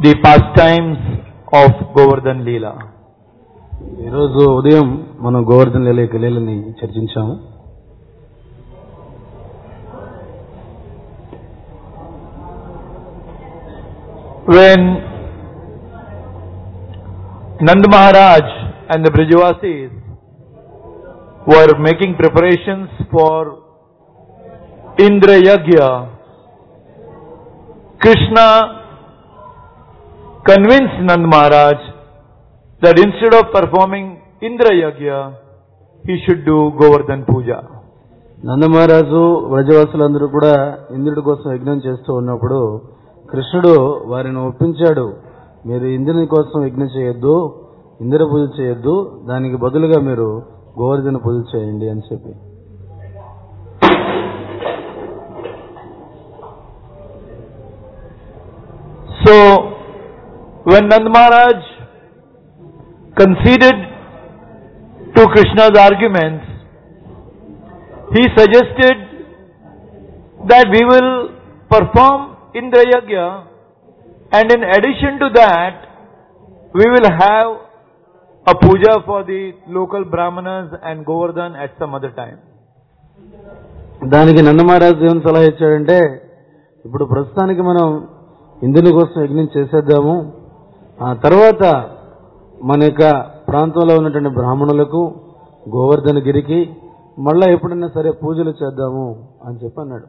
the pastimes of Govardhan Leela. ఈరోజు ఉదయం మనం గోవర్ధన్ లీల యొక్క లీలని చర్చించాము When Nand Maharaj and the Brijavasis were making preparations for Indra Yagya, Krishna convinced Nand Maharaj that instead of performing Indra Yagya, he should do Govardhan Puja. నందమహారాజు వ్రజవాసులందరూ కూడా ఇంద్రుడి కోసం యజ్ఞం చేస్తూ ఉన్నప్పుడు కృష్ణుడు వారిని ఒప్పించాడు మీరు ఇంద్రుని కోసం యజ్ఞం చేయొద్దు ఇంద్ర పూజ చేయొద్దు దానికి బదులుగా మీరు గోవర్ధన పూజ చేయండి అని చెప్పి So, when Nand Maharaj conceded to Krishna's arguments, he suggested that we will perform Indra Yagya and in addition to that, we will have a puja for the local brahmanas and Govardhan at some other time. దానికి నందమహారాజు ఏం సలహా ఇచ్చాడంటే ఇప్పుడు ప్రస్తుతానికి మనం ఇంద్రుని కోసం యజ్ఞం చేసేద్దాము ఆ తర్వాత మన యొక్క ప్రాంతంలో ఉన్నటువంటి బ్రాహ్మణులకు గోవర్ధన గిరికి మళ్ళా ఎప్పుడైనా సరే పూజలు చేద్దాము అని చెప్పి అన్నాడు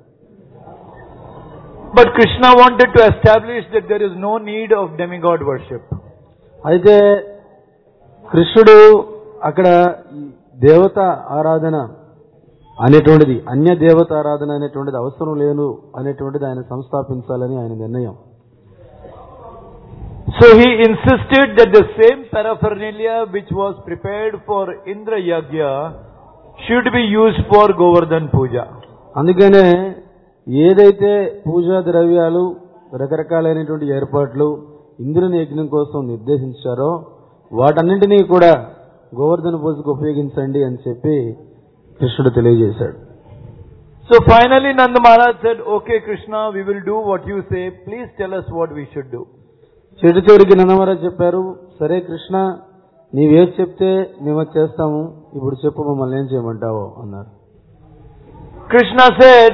But Krishna wanted to establish that there is no need of demigod worship. అయితే కృష్ణుడు అక్కడ దేవత ఆరాధన అనేటువంటిది అన్య దేవత ఆరాధన అనేటువంటిది అవసరం లేదు అనేటువంటిది ఆయన సంస్థాపించాలని ఆయన నిర్ణయం So he insisted that the same paraphernalia which was prepared for Indra Yagya should be used for Govardhan Puja. అందుకనే ఏదైతే పూజా ద్రవ్యాలు రకరకాలైనటువంటి ఏర్పాట్లు ఇంద్రుని యజ్ఞం కోసం నిర్దేశించారో వాటన్నింటినీ కూడా గోవర్ధన పూజకు ఉపయోగించండి అని చెప్పి కృష్ణుడు తెలియజేశాడు So finally Nanda Maharaj said, okay Krishna, we will do what you say. Please tell us what we should do. చెడు చివరికి నందమహారాజ్ చెప్పారు సరే కృష్ణ నీవేది చెప్తే మేము అది చేస్తాము ఇప్పుడు చెప్పు మమ్మల్ని ఏం చేయమంటావో అన్నారు Krishna said,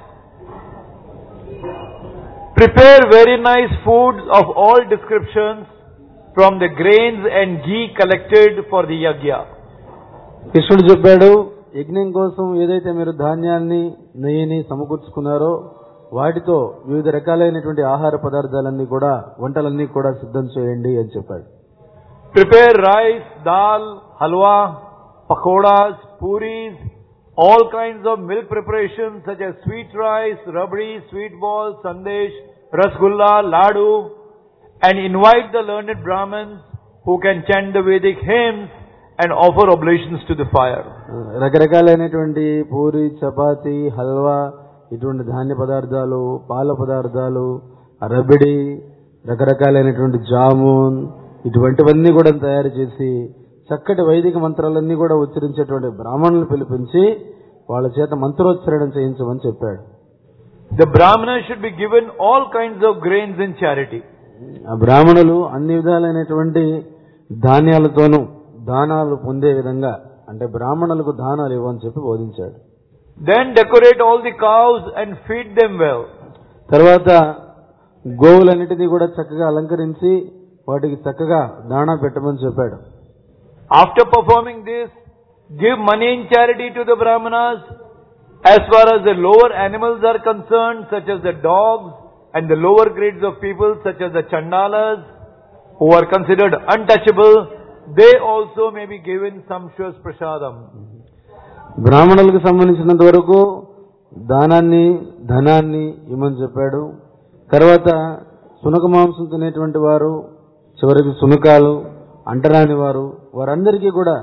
prepare very nice foods of all descriptions from the grains and ghee collected for the Yagya. కృష్ణుడు చెప్పాడు యజ్ఞం కోసం ఏదైతే మీరు ధాన్యాన్ని నెయ్యిని సమకూర్చుకున్నారో వాటితో వివిధ రకాలైనటువంటి ఆహార పదార్థాలన్నీ కూడా వంటలన్నీ కూడా సిద్ధం చేయండి అని చెప్పాడు Prepare rice, dal, halwa, pakoras, puris, all kinds of milk preparations such as sweet rice, rabdi, sweet balls, sandesh, rasgulla, ladu, and invite the learned Brahmins who can chant the Vedic hymns and offer oblations to the fire. రకరకాలైనటువంటి పూరి చపాతి హల్వా ఇటువంటి ధాన్య పదార్థాలు పాల పదార్థాలు రబిడి రకరకాలైనటువంటి జామున్ ఇటువంటివన్నీ కూడా తయారు చేసి చక్కటి వైదిక మంత్రాలన్నీ కూడా ఉచ్చరించేటువంటి బ్రాహ్మణులు పిలిపించి వాళ్ళ చేత మంత్రోచ్చరణ చేయించమని చెప్పాడు The Brahmanas should be given all kinds of grains in charity. ఆ బ్రాహ్మణులు అన్ని విధాలైనటువంటి ధాన్యాలతోనూ దానాలు పొందే విధంగా అంటే బ్రాహ్మణులకు దానాలు ఇవ్వని చెప్పి బోధించాడు Then decorate all the cows and feed them well. తర్వాత గోవులన్నిటినీ కూడా చక్కగా అలంకరించి వాటికి చక్కగా దాణా పెట్టమని చెప్పాడు After performing this, give money in charity to the Brahmanas. As far as the lower animals are concerned, such as the dogs and the lower grades of people, such as the Chandalas, who are considered untouchable, they also may be given sumptuous prasadam. బ్రాహ్మణులకు సంబంధించినంత వరకు దానాన్ని ధనాన్ని ఇమ్మని చెప్పాడు తర్వాత సునక మాంసం తినేటువంటి వారు చివరికి సునకాలు అంటరాని వారు వారందరికీ కూడా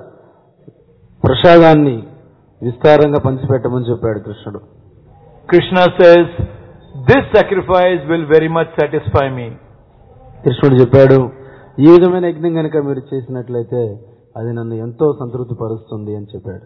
ప్రసాదాన్ని విస్తారంగా పంచిపెట్టమని చెప్పాడు కృష్ణుడు Krishna says, this sacrifice will very much satisfy me. కృష్ణుడు చెప్పాడు ఈ విధమైన యజ్ఞం కనుక మీరు చేసినట్లయితే అది నన్ను ఎంతో సంతృప్తి పరుస్తుంది అని చెప్పాడు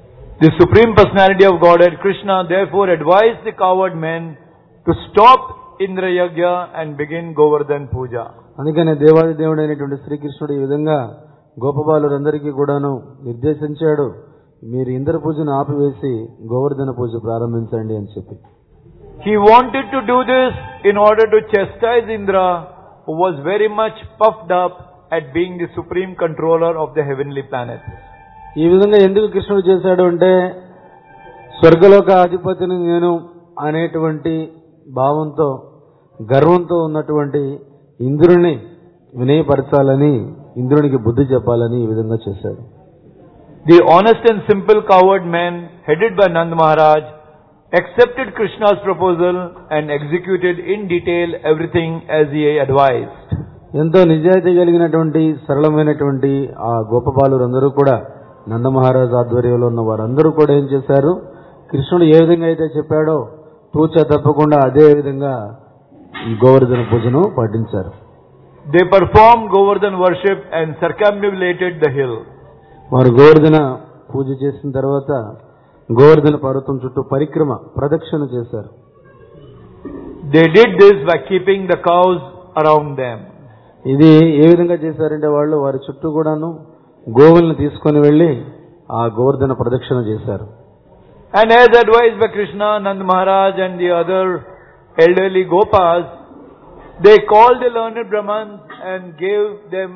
The Supreme Personality of Godhead, Krishna, therefore advised the coward men to stop Indra Yagya and begin Govardhan Puja. అందుకనే దేవాది దేవుడైనటువంటి శ్రీకృష్ణుడు ఈ విధంగా గోపబాలురందరికీ కూడాను నిర్దేశించాడు మీరు ఇంద్ర పూజను ఆపివేసి గోవర్ధన పూజ ప్రారంభించండి అని చెప్పి He wanted to do this in order to chastise Indra, who was very much puffed up at being the supreme controller of the heavenly planets. ఈ విధంగా ఎందుకు కృష్ణుడు చేశాడు అంటే స్వర్గలోక అధిపతిని నేను అనేటువంటి భావంతో గర్వంతో ఉన్నటువంటి ఇంద్రుని వినయపరచాలని ఇంద్రునికి బుద్ధి చెప్పాలని ఈ విధంగా చేశాడు The honest and simple coward men, headed by Nand Maharaj, accepted Krishna's proposal and executed in detail everything as he advised. ఎంతో నిజాయితీ కలిగినటువంటి సరళమైనటువంటి ఆ గోపబాలురందరూ కూడా నందమహారాజు ఆధ్వర్యంలో ఉన్న వారందరూ కూడా ఏం చేశారు కృష్ణుడు ఏ విధంగా అయితే చెప్పాడో తూచా తప్పకుండా అదే విధంగా ఈ గోవర్ధన పూజను పాటించారు They performed Govardhan worship and circumambulated the hill. వారు గోవర్ధన పూజ చేసిన తర్వాత గోవర్ధన పర్వతం చుట్టూ పరిక్రమ ప్రదక్షిణ చేశారు They did this by keeping the cows around them. ఇది ఏ విధంగా చేశారంటే వాళ్ళు వారి చుట్టూ కూడాను గోవుల్ని తీసుకొని వెళ్లి ఆ గోవర్ధన ప్రదక్షిణ చేశారు And as advised by Krishna, Nand Maharaj and the other elderly Gopas, they called the learned Brahmans and gave them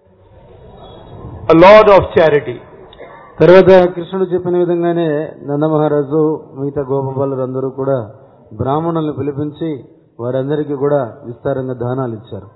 a lot of charity. తర్వాత కృష్ణుడు చెప్పిన విధంగానే నందమహారాజు మిగతా గోపబాలురందరూ కూడా బ్రాహ్మణుల్ని పిలిపించి వారందరికీ కూడా విస్తారంగా దానాలు ఇచ్చారు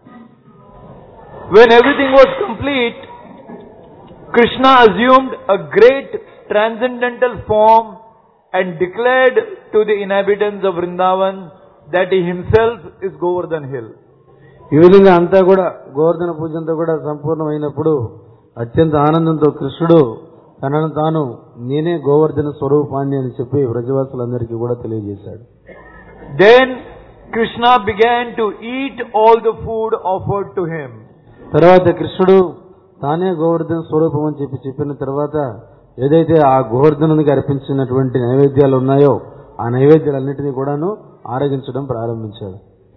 When everything was complete, Krishna assumed a great transcendental form and declared to the inhabitants of Vrindavan that he himself is Govardhan Hill. ఈ విధంగా అంతా కూడా గోవర్ధన పూజ అంతా కూడా సంపూర్ణమైనప్పుడు అత్యంత ఆనందంతో కృష్ణుడు తనను తాను నేనే గోవర్ధన స్వరూపాన్ని అని చెప్పి వ్రజవాసులందరికీ కూడా తెలియజేశాడు Then Krishna began to eat all the food offered to him. తర్వాత కృష్ణుడు తానే గోవర్ధన స్వరూపం అని చెప్పి చెప్పిన తర్వాత ఏదైతే ఆ గోవర్ధనునికి అర్పించినటువంటి నైవేద్యాలు ఉన్నాయో ఆ నైవేద్యాలన్నింటినీ కూడాను ఆరగించడం ప్రారంభించాడు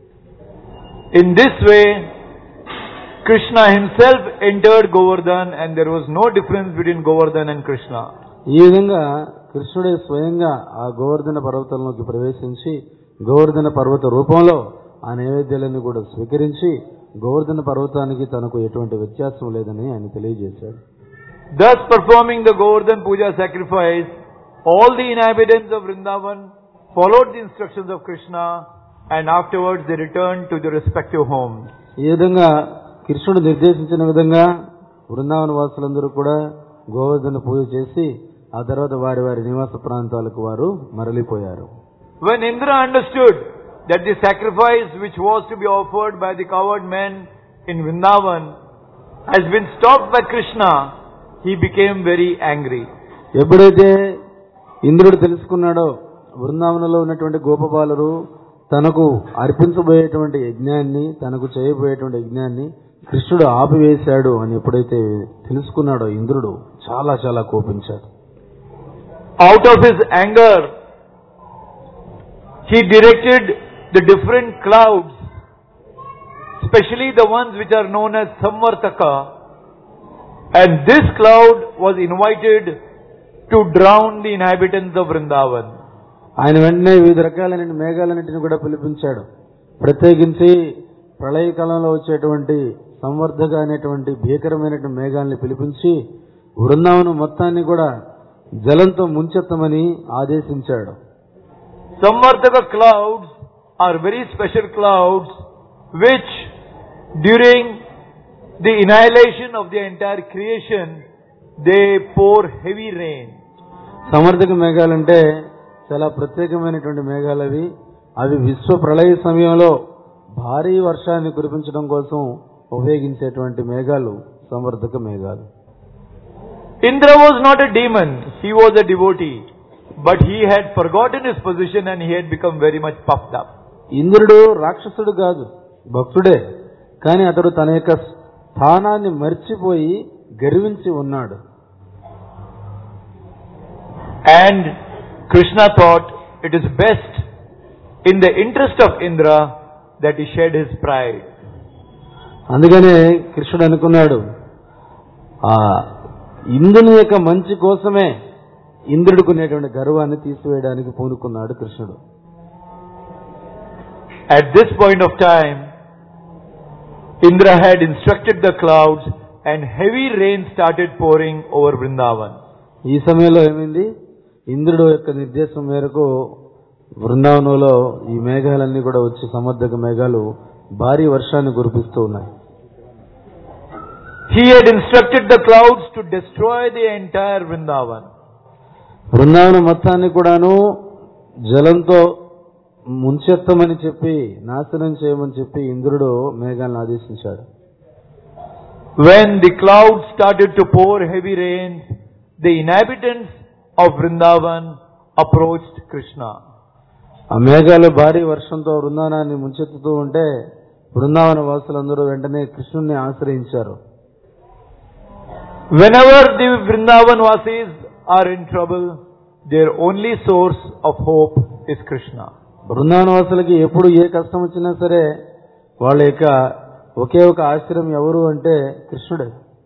In this way, Krishna himself entered Govardhan and there was no difference between Govardhan and Krishna. ఈ విధంగా కృష్ణుడే స్వయంగా ఆ గోవర్ధన పర్వతంలోకి ప్రవేశించి గోవర్ధన పర్వత రూపంలో ఆ నైవేద్యాలన్నీ కూడా స్వీకరించి గోవర్ధన పర్వతానికి తనకు ఎటువంటి వ్యత్యాసం లేదని ఆయన తెలియజేశాడు Thus performing the Govardhan Puja sacrifice, all the inhabitants of Vrindavan followed the instructions of Krishna and afterwards they returned to their respective homes. ఈ విధంగా కృష్ణుడు నిర్దేశించిన విధంగా బృందావన వాసులందరూ కూడా గోవర్ధన పూజ చేసి ఆ తర్వాత వారి వారి నివాస ప్రాంతాలకు వారు మరలిపోయారు When Indra understood that the sacrifice which was to be offered by the coward men in Vrindavan has been stopped by Krishna, he became very angry. ఎప్పుడైతే ఇంద్రుడు తెలుసుకున్నాడో బృందావనంలో ఉన్నటువంటి గోపబాలురు తనకు అర్పించబోయేటువంటి యజ్ఞాన్ని తనకు చేయబోయేటువంటి యజ్ఞాన్ని కృష్ణుడు ఆపివేశాడు అని ఎప్పుడైతే తెలుసుకున్నాడో ఇంద్రుడు చాలా చాలా కోపించాడు Out of his anger, he directed the different clouds, especially the ones which are known as Samvartaka, and this cloud was invited to drown the inhabitants of Vrindavan. ఆయన వెంటనే వివిధ రకాలైన మేఘాలన్నింటిని కూడా పిలిపించాడు ప్రత్యేకించి ప్రళయకాలంలో వచ్చేటువంటి సంవర్ధక అనేటువంటి భీకరమైనటువంటి మేఘాలని పిలిపించి బృందావనం మొత్తాన్ని కూడా జలంతో ముంచెత్తమని ఆదేశించాడు Samvartaka clouds are very special clouds which during the annihilation of the entire creation they pour heavy rain. సమర్థక మేఘాలంటే చాలా ప్రత్యేకమైనటువంటి మేఘాలు అవి అవి విశ్వ ప్రళయ సమయంలో భారీ వర్షాన్ని కురిపించడం కోసం ఉపయోగించేటువంటి మేఘాలు సంవర్ధక మేఘాలు Indra was not a demon, he was a devotee. But he had forgotten his position and he had become very much puffed up. ఇంద్రుడు రాక్షసుడు కాదు భక్తుడే కానీ అతడు తన యొక్క స్థానాన్ని మర్చిపోయి గర్వించి ఉన్నాడు And Krishna thought it is best in the interest of Indra that he shed his pride. అందుకనే కృష్ణుడు అనుకున్నాడు ఆ ఇంద్రుని యొక్క మంచి కోసమే ఇంద్రుడికి ఉన్నటువంటి గర్వాన్ని తీసివేయడానికి పూనుకున్నాడు కృష్ణుడు At this point of time, Indra had instructed the clouds and heavy rain started pouring over Vrindavan. ఈ సమయంలో ఏమైంది ఇంద్రుడు యొక్క నిర్దేశం మేరకు బృందావనంలో ఈ మేఘాలన్నీ కూడా వచ్చి సమర్థక మేఘాలు భారీ వర్షాన్ని కురిపిస్తూ ఉన్నాయి He had instructed the clouds to destroy the entire Vrindavan. Brindavanam మొత్తాన్ని కూడాను జలంతో ముంచెత్తమని చెప్పి నాశనం చేయమని చెప్పి ఇంద్రుడు మేఘాలను ఆదేశించాడు When the clouds started to pour heavy rains, the inhabitants of Vrindavan approached Krishna. ఆ మేఘాలు భారీ వర్షంతో బృందావనాన్ని ముంచెత్తుతూ ఉంటే బృందావన వాసులందరూ వెంటనే కృష్ణుణ్ణి ఆశ్రయించారు Whenever the Vrindavan Vasis are in trouble, their only source of hope is Krishna. Brindavana వాసులకి ఎప్పుడు ఏ కష్టం వచ్చినా సరే వాళ్ళ యొక్క ఒకే ఒక ఆశ్రయం ఎవరు అంటే కృష్ణుడే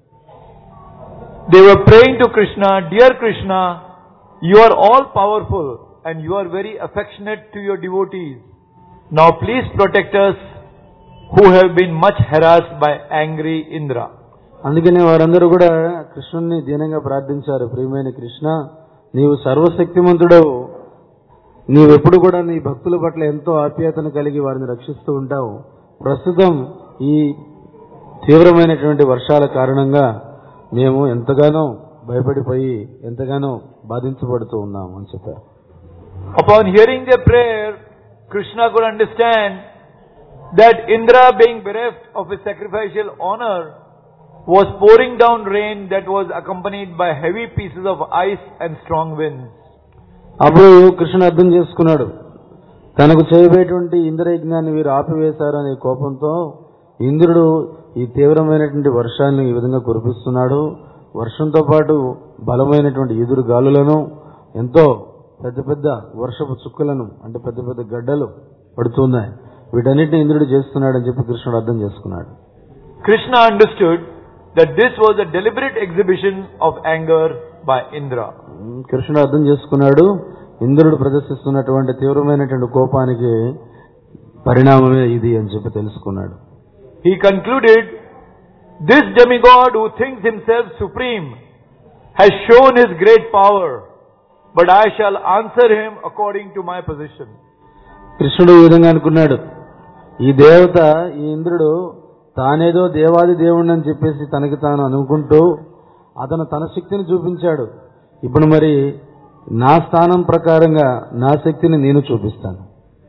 They were praying to Krishna, Dear Krishna, you are all powerful and you are very affectionate to your devotees. Now please protect us who have been much harassed by angry Indra. అందుకనే వారందరూ కూడా కృష్ణుణ్ణి దీనంగా ప్రార్థించారు ప్రియమైన కృష్ణ నీవు సర్వశక్తిమంతుడవు నీవెప్పుడు కూడా నీ భక్తుల పట్ల ఎంతో ఆప్యాయతను కలిగి వారిని రక్షిస్తూ ఉంటావు ప్రస్తుతం ఈ తీవ్రమైనటువంటి వర్షాల కారణంగా మేము ఎంతగానో భయపడిపోయి ఎంతగానో బాధించబడుతూ ఉన్నాము అని చెప్పారు Upon hearing their prayer, Krishna could understand that Indra being bereft of his sacrificial honor was pouring down rain that was accompanied by heavy pieces of ice and strong winds. అప్పుడు కృష్ణుడు అర్థం చేసుకున్నాడు తనకు చేయబోయేటువంటి ఇంద్రయజ్ఞాన్ని వీరు ఆపివేశారు అనే కోపంతో ఇంద్రుడు ఈ తీవ్రమైనటువంటి వర్షాన్ని ఈ విధంగా కురిపిస్తున్నాడు వర్షంతో పాటు బలమైనటువంటి ఎదురు గాలులను ఎంతో పెద్ద పెద్ద వర్షపు చుక్కలను అంటే పెద్ద పెద్ద గడ్డలు పడుతున్నాయి వీటన్నిటిని ఇంద్రుడు చేస్తున్నాడని చెప్పి కృష్ణుడు అర్థం చేసుకున్నాడు Krishna understood that this was a deliberate exhibition of anger by Indra. కృష్ణుడు అర్థం చేసుకున్నాడు ఇంద్రుడు ప్రదర్శిస్తున్నటువంటి తీవ్రమైనటువంటి కోపానికి పరిణామమే ఇది అని చెప్పి తెలుసుకున్నాడు He concluded, This demigod who thinks himself supreme has shown his great power, but I shall answer him according to my position. కృష్ణుడు ఈ విధంగా అనుకున్నాడు ఈ దేవత ఈ ఇంద్రుడు తానేదో దేవాది దేవుణ్ణి అని చెప్పేసి తనకి తాను అనుకుంటూ అతను తన శక్తిని చూపించాడు ఇప్పుడు మరి నా స్థానం ప్రకారంగా నా శక్తిని నేను చూపిస్తాను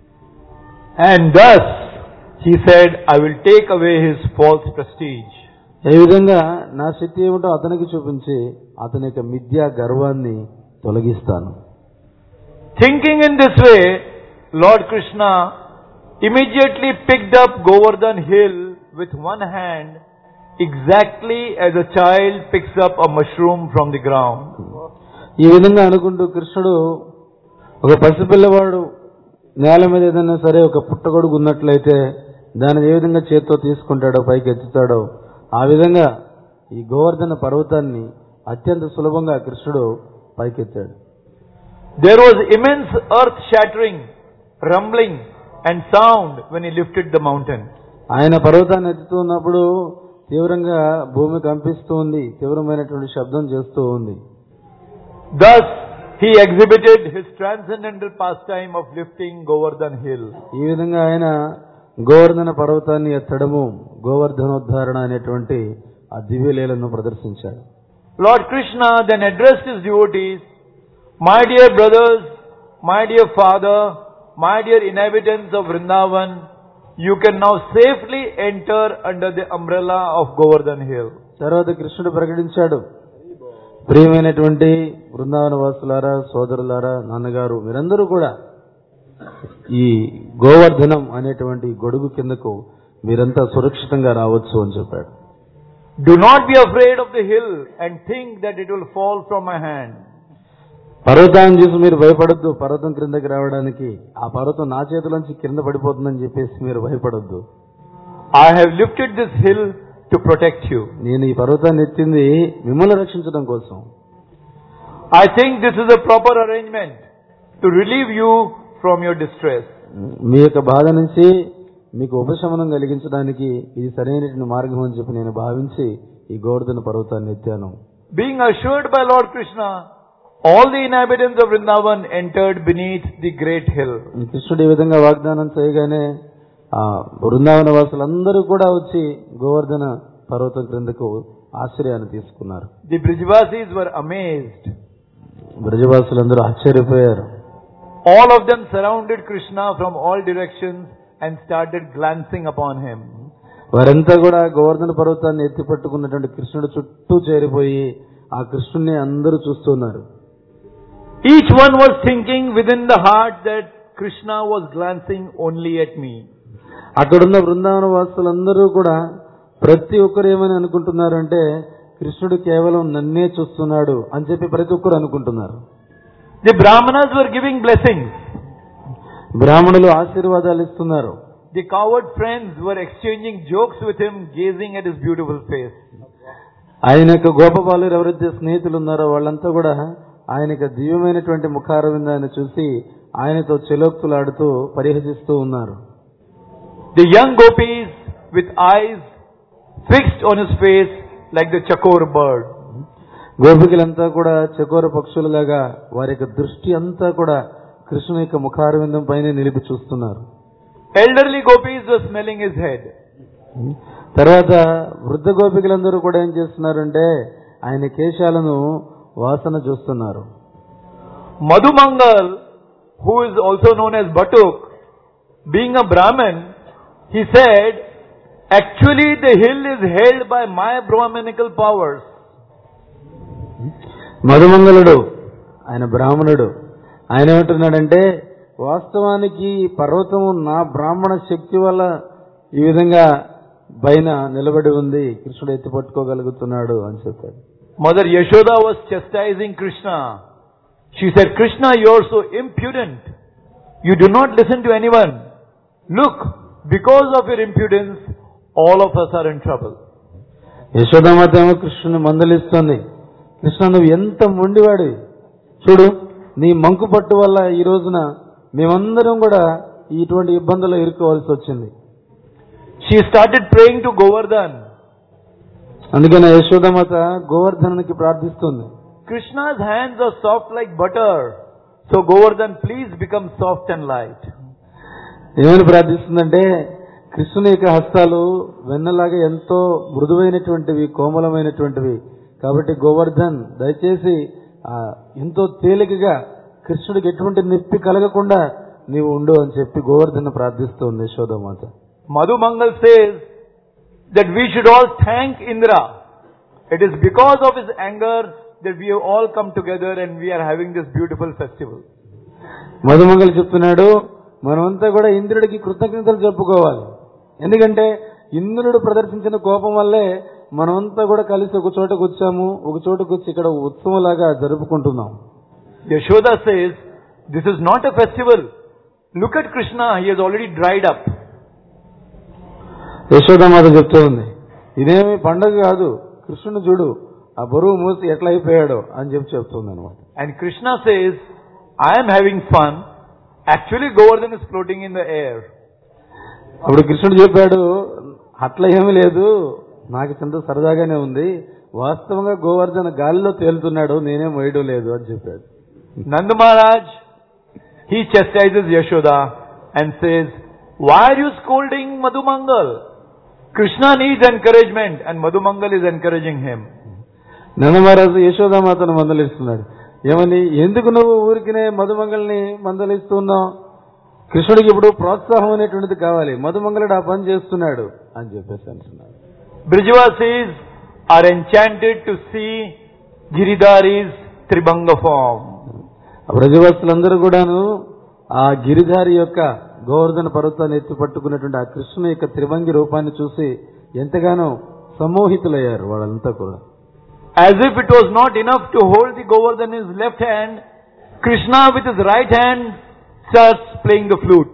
And thus, he said, I will take away his false prestige. ఏ విధంగా నా శక్తి ఏమిటో అతనికి చూపించి అతని యొక్క మిథ్యా గర్వాన్ని తొలగిస్తాను Thinking in this way, Lord Krishna immediately picked up Govardhan hill with one hand, exactly as a child picks up a mushroom from the ground. ఈ విధంగా అనుకుంటూ కృష్ణుడు ఒక పసిపిల్లవాడు నేల మీద ఏదైనా సరే ఒక పుట్టగొడుగు ఉన్నట్లయితే దాన్ని ఏ విధంగా చేత్తో తీసుకుంటాడో పైకి ఎత్తుతాడో ఆ విధంగా ఈ గోవర్ధన పర్వతాన్ని అత్యంత సులభంగా కృష్ణుడు పైకెత్తాడు There was immense earth shattering, rumbling, and sound when he lifted the mountain. ఆయన పర్వతాన్ని ఎత్తుతూ ఉన్నప్పుడు తీవ్రంగా భూమి కంపిస్తూ ఉంది తీవ్రమైనటువంటి శబ్దం చేస్తూ ఉంది Thus, he exhibited his transcendental pastime of lifting Govardhan hill. ఈ విధంగా ఆయన గోవర్ధన పర్వతాన్ని ఎత్తడము గోవర్ధనోద్ధారణ అనేటువంటి ఆ దివ్యలీలను ప్రదర్శించాడు Lord Krishna then addressed his devotees, My dear brothers, my dear father, my dear inhabitants of Vrindavan, you can now safely enter under the umbrella of Govardhan hill. తర్వాత కృష్ణుడు ప్రకటించాడు ప్రియమైనటువంటి బృందావన వాసులారా సోదరులారా నాన్నగారు మీరందరూ కూడా ఈ గోవర్ధనం అనేటువంటి ఈ గొడుగు కిందకు మీరంతా సురక్షితంగా రావచ్చు అని చెప్పాడు Do not be afraid of the hill and think that it will fall from my hand. పర్వతాన్ని చూసి మీరు భయపడొద్దు పర్వతం క్రిందకి రావడానికి ఆ పర్వతం నా చేతిలోంచి కింద పడిపోతుందని చెప్పేసి మీరు భయపడొద్దు I have lifted this hill to protect you. నేను ఈ పర్వతాన్ని ఎత్తింది మిమ్మల్ని రక్షించడం కోసం I think this is a proper arrangement to relieve you from your distress. మీ యొక్క బాధ నుంచి మీకు ఉపశమనం కలిగించడానికి ఇది సరైనటువంటి మార్గం అని చెప్పి నేను భావించి ఈ గోవర్ధన పర్వతాన్ని ఎత్తాను Being assured by Lord Krishna, all the inhabitants of Vrindavan entered beneath the great hill. కృష్ణుడు ఈ విధంగా వాగ్దానం చేయగానే ఆ బృందావన వాసులందరూ కూడా వచ్చి గోవర్ధన పర్వతం క్రిందకు ఆశ్రయాన్ని తీసుకున్నారు The Brijvasis were amazed. బ్రజవాసులందరూ ఆశ్చర్యపోయారు All of them surrounded Krishna from all directions and started glancing upon him. వారంతా కూడా గోవర్ధన పర్వతాన్ని ఎత్తి పట్టుకున్నటువంటి కృష్ణుడు చుట్టూ చేరిపోయి ఆ కృష్ణుడిని అందరూ చూస్తున్నారు Each one was thinking within the heart that Krishna was glancing only at me. అక్కడున్న బృందావన వాసులందరూ కూడా ప్రతి ఒక్కరు ఏమని అనుకుంటున్నారంటే కృష్ణుడు కేవలం నన్నే చూస్తున్నాడు అని చెప్పి ప్రతి ఒక్కరు అనుకుంటున్నారు The Brahmanas were giving blessings. బ్రాహ్మణులు ఆశీర్వాదాలు ఇస్తున్నారు The coward friends were exchanging jokes with him, gazing at his beautiful face. ఆయన యొక్క గోపబాలు ఎవరైతే స్నేహితులు ఉన్నారో వాళ్ళంతా కూడా ఆయన యొక్క దివ్యమైనటువంటి ముఖారవిందాన్ని చూసి ఆయనతో చెలోక్తులాడుతూ పరిహసిస్తూ ఉన్నారు The young gopis with eyes fixed on his face like the chakor bird. గోపికలంతా కూడా చకోర పక్షులలాగా వారి యొక్క దృష్టి అంతా కూడా కృష్ణుని యొక్క ముఖారవిందం పైన నిలిపి చూస్తున్నారు Elderly gopis were smelling his head. తర్వాత వృద్ధ గోపికలందరూ కూడా ఏం చేస్తున్నారంటే ఆయన కేశాలను వాసన చూస్తున్నారు Madhumangal, who is also known as Batuk, being a Brahmin, he said, actually the hill is held by my Brahmanical powers. మధుమంగళుడు ఆయన బ్రాహ్మణుడు ఆయన ఏమంటున్నాడంటే వాస్తవానికి ఈ పర్వతము నా బ్రాహ్మణ శక్తి వల్ల ఈ విధంగా పైన నిలబడి ఉంది కృష్ణుడు ఎత్తి పట్టుకోగలుగుతున్నాడు అని చెప్పాడు Mother Yashoda was chastising Krishna. She said, Krishna, you are so impudent. You do not listen to anyone. Look, because of your impudence, all of us are in trouble. Yashoda Mata ఏమో కృష్ణుని మందలిస్తుంది కృష్ణ నువ్వు ఎంత మొండివాడి చూడు నీ మంకు పట్టు వల్ల ఈ రోజున మేమందరం కూడా ఇటువంటి ఇబ్బందులు ఇరుక్కోవాల్సి వచ్చింది She started praying to Govardhan. అందుకని Yashoda Mata గోవర్ధనునికి ప్రార్థిస్తుంది Krishna's hands are soft like butter. So Govardhan, please become soft and light. ఏమని ప్రార్థిస్తుందంటే కృష్ణుని యొక్క హస్తాలు వెన్నలాగా ఎంతో మృదువైనటువంటివి కోమలమైనటువంటివి కాబట్టి గోవర్ధన్ దయచేసి ఆ, ఎంతో తేలికగా కృష్ణుడికి ఎటువంటి నొప్పి కలగకుండా నీవు ఉండు అని చెప్పి Govardhan ప్రార్థిస్తుంది యశోదమాత Madhu Mangal says that we should all thank Indra. It is because of his anger that we have all come together and we are having this beautiful festival. మధుమంగళ చెప్తున్నాడు మనమంతా కూడా ఇంద్రుడికి కృతజ్ఞతలు చెప్పుకోవాలి ఎందుకంటే ఇంద్రుడు ప్రదర్శించిన కోపం వల్లే మనమంతా కూడా కలిసి ఒక చోటకు వచ్చాము ఒక చోటకు వచ్చి ఇక్కడ ఉత్సవంలాగా జరుపుకుంటున్నాం Yashoda says, this is not a festival. Look at Krishna, he has already dried up. Yashoda Mata చెప్తూ ఉంది ఇదేమి పండగ కాదు కృష్ణుని చూడు ఆ బరువు మూసి ఎట్లా అయిపోయాడో అని చెప్పి చెప్తుంది అనమాట And Krishna says, I am having fun. Actually, Govardhan is floating in the air. అప్పుడు కృష్ణుడు చెప్పాడు అట్లా ఏమీ లేదు నాకు చింత సరదాగానే ఉంది వాస్తవంగా గోవర్ధన గాలిలో తేలుతున్నాడు నేనేం వేయడం లేదు అని చెప్పాడు Nanda Maharaj, he chastises Yashoda and says, Why are you scolding Madhumangal? Krishna needs encouragement and Madhumangal is encouraging him. నందమహారాజు యశోదామాతను మందలిస్తున్నాడు ఏమని ఎందుకు నువ్వు ఊరికినే మధుమంగళని మందలిస్తున్నావు కృష్ణుడికి ఇప్పుడు ప్రోత్సాహం అనేటువంటిది కావాలి మధుమంగళుడు ఆ పని చేస్తున్నాడు అని చెప్పేసి అంటున్నాడు Brijavasis are enchanted to see Giridhari's Tribanga form. బ్రజవాసులందరూ కూడాను ఆ గిరిధారి యొక్క గోవర్ధన పర్వతాన్ని ఎత్తి పట్టుకున్నటువంటి ఆ కృష్ణుని యొక్క త్రిభంగి రూపాన్ని చూసి ఎంతగానో సమ్మోహితులయ్యారు వాళ్ళంతా కూడా As if it was not enough to hold the Govardhan in his left hand, Krishna with his right hand starts playing the flute.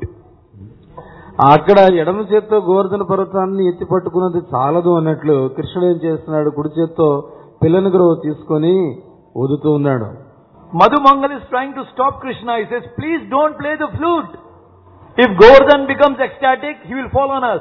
అక్కడ ఎడమ చేత్తో గోవర్ధన పర్వతాన్ని ఎత్తి పట్టుకున్నది చాలదు అన్నట్లు కృష్ణుడు ఏం చేస్తున్నాడు కుడి చేత్తో పిల్లని గురువు తీసుకొని ఊదుతూ ఉన్నాడు Madhu Mangal is trying to stop Krishna. He says, please don't play the flute. If Govardhan becomes ecstatic, he will fall on us.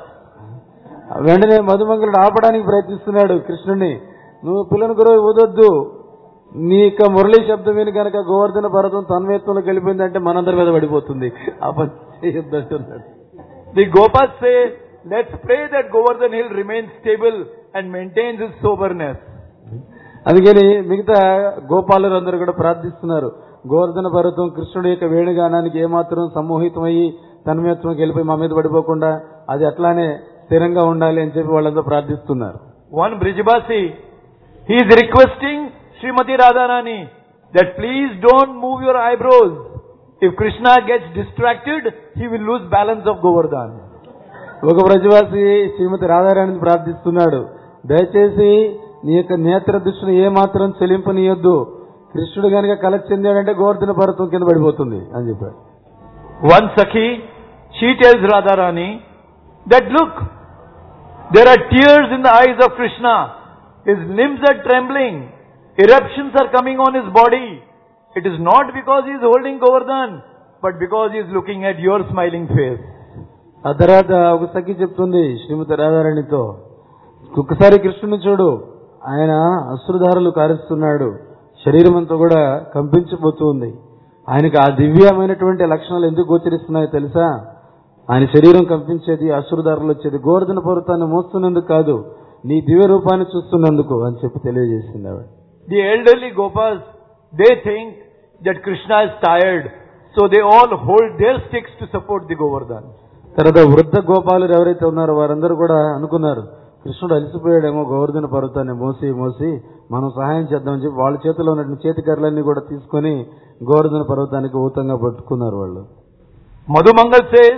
వెంటనే మధుమంగళుడు ఆపడానికి ప్రయత్నిస్తున్నాడు కృష్ణుడిని నువ్వు పిల్లని గురువు ఊదొద్దు నీ యొక్క మురళీ శబ్దం విని కనుక గోవర్ధన పర్వతం తన్మయత్వంలోకి వెళ్ళిపోయిందంటే మనందరి మీద పడిపోతుంది ఆ పని చేయొద్దు అంటున్నాడు The Gopas say, let's pray that Govardhan hill remains stable and maintains its soberness. అందుకని మిగతా గోపాలురు అందరూ కూడా ప్రార్థిస్తున్నారు గోవర్ధన పర్వతం కృష్ణుడి యొక్క వేణుగానానికి ఏమాత్రం సమ్మోహితమయ్యి తన్మయత్వంకి వెళ్ళిపోయి మా మీద పడిపోకుండా అది అట్లానే స్థిరంగా ఉండాలి అని చెప్పి వాళ్ళంతా ప్రార్థిస్తున్నారు One Brijbasi, he is requesting Srimati Radharani that please don't move your eyebrows. If Krishna gets distracted, he will lose balance of Govardhan. ఒక ప్రజవాసి శ్రీమతి రాధారాణిని ప్రార్థిస్తున్నాడు దయచేసి నీ యొక్క నేత్ర దృష్టిని ఏమాత్రం చెలింపనీయొద్దు కృష్ణుడు గనుక కల చెందాడంటే గోవర్ధన పర్వతం కింద పడిపోతుంది అని చెప్పాడు One Sakhi, she tells Radharani that look, there are tears in the eyes of Krishna. His limbs are trembling. Eruptions are coming on his body. It is not because he is holding Govardhan, but because he is looking at your smiling face. ఆ తర్వాత ఒక సఖి చెప్తుంది శ్రీమతి రాధారాణితో ఒక్కసారి కృష్ణుని చూడు ఆయన అశ్రుధారలు కారుస్తున్నాడు శరీరం అంతా కూడా కంపించిపోతుంది ఆయనకి ఆ దివ్యమైనటువంటి లక్షణాలు ఎందుకు గోచరిస్తున్నాయో తెలుసా ఆయన శరీరం కంపించేది అశ్రుధారలు వచ్చేది గోవర్ధన పర్వతాన్ని మోస్తున్నందుకు కాదు నీ దివ్య రూపాన్ని చూస్తున్నందుకు అని చెప్పి తెలియజేసింది ఆవిడ The elderly Gopas, they think that Krishna is tired, so they all hold their sticks to support the Govardhan. తర్వాత వృద్ధ గోపాలురు ఎవరైతే ఉన్నారో వారందరూ కూడా అనుకున్నారు కృష్ణుడు అలసిపోయాడేమో గోవర్ధన పర్వతాన్ని మోసి మోసి మనం సహాయం చేద్దామని చెప్పి వాళ్ళ చేతిలో ఉన్నటువంటి చేతికర్రలన్నీ కూడా తీసుకొని గోవర్ధన పర్వతానికి ఊతంగా పట్టుకున్నారు వాళ్ళు Madhu Mangal says,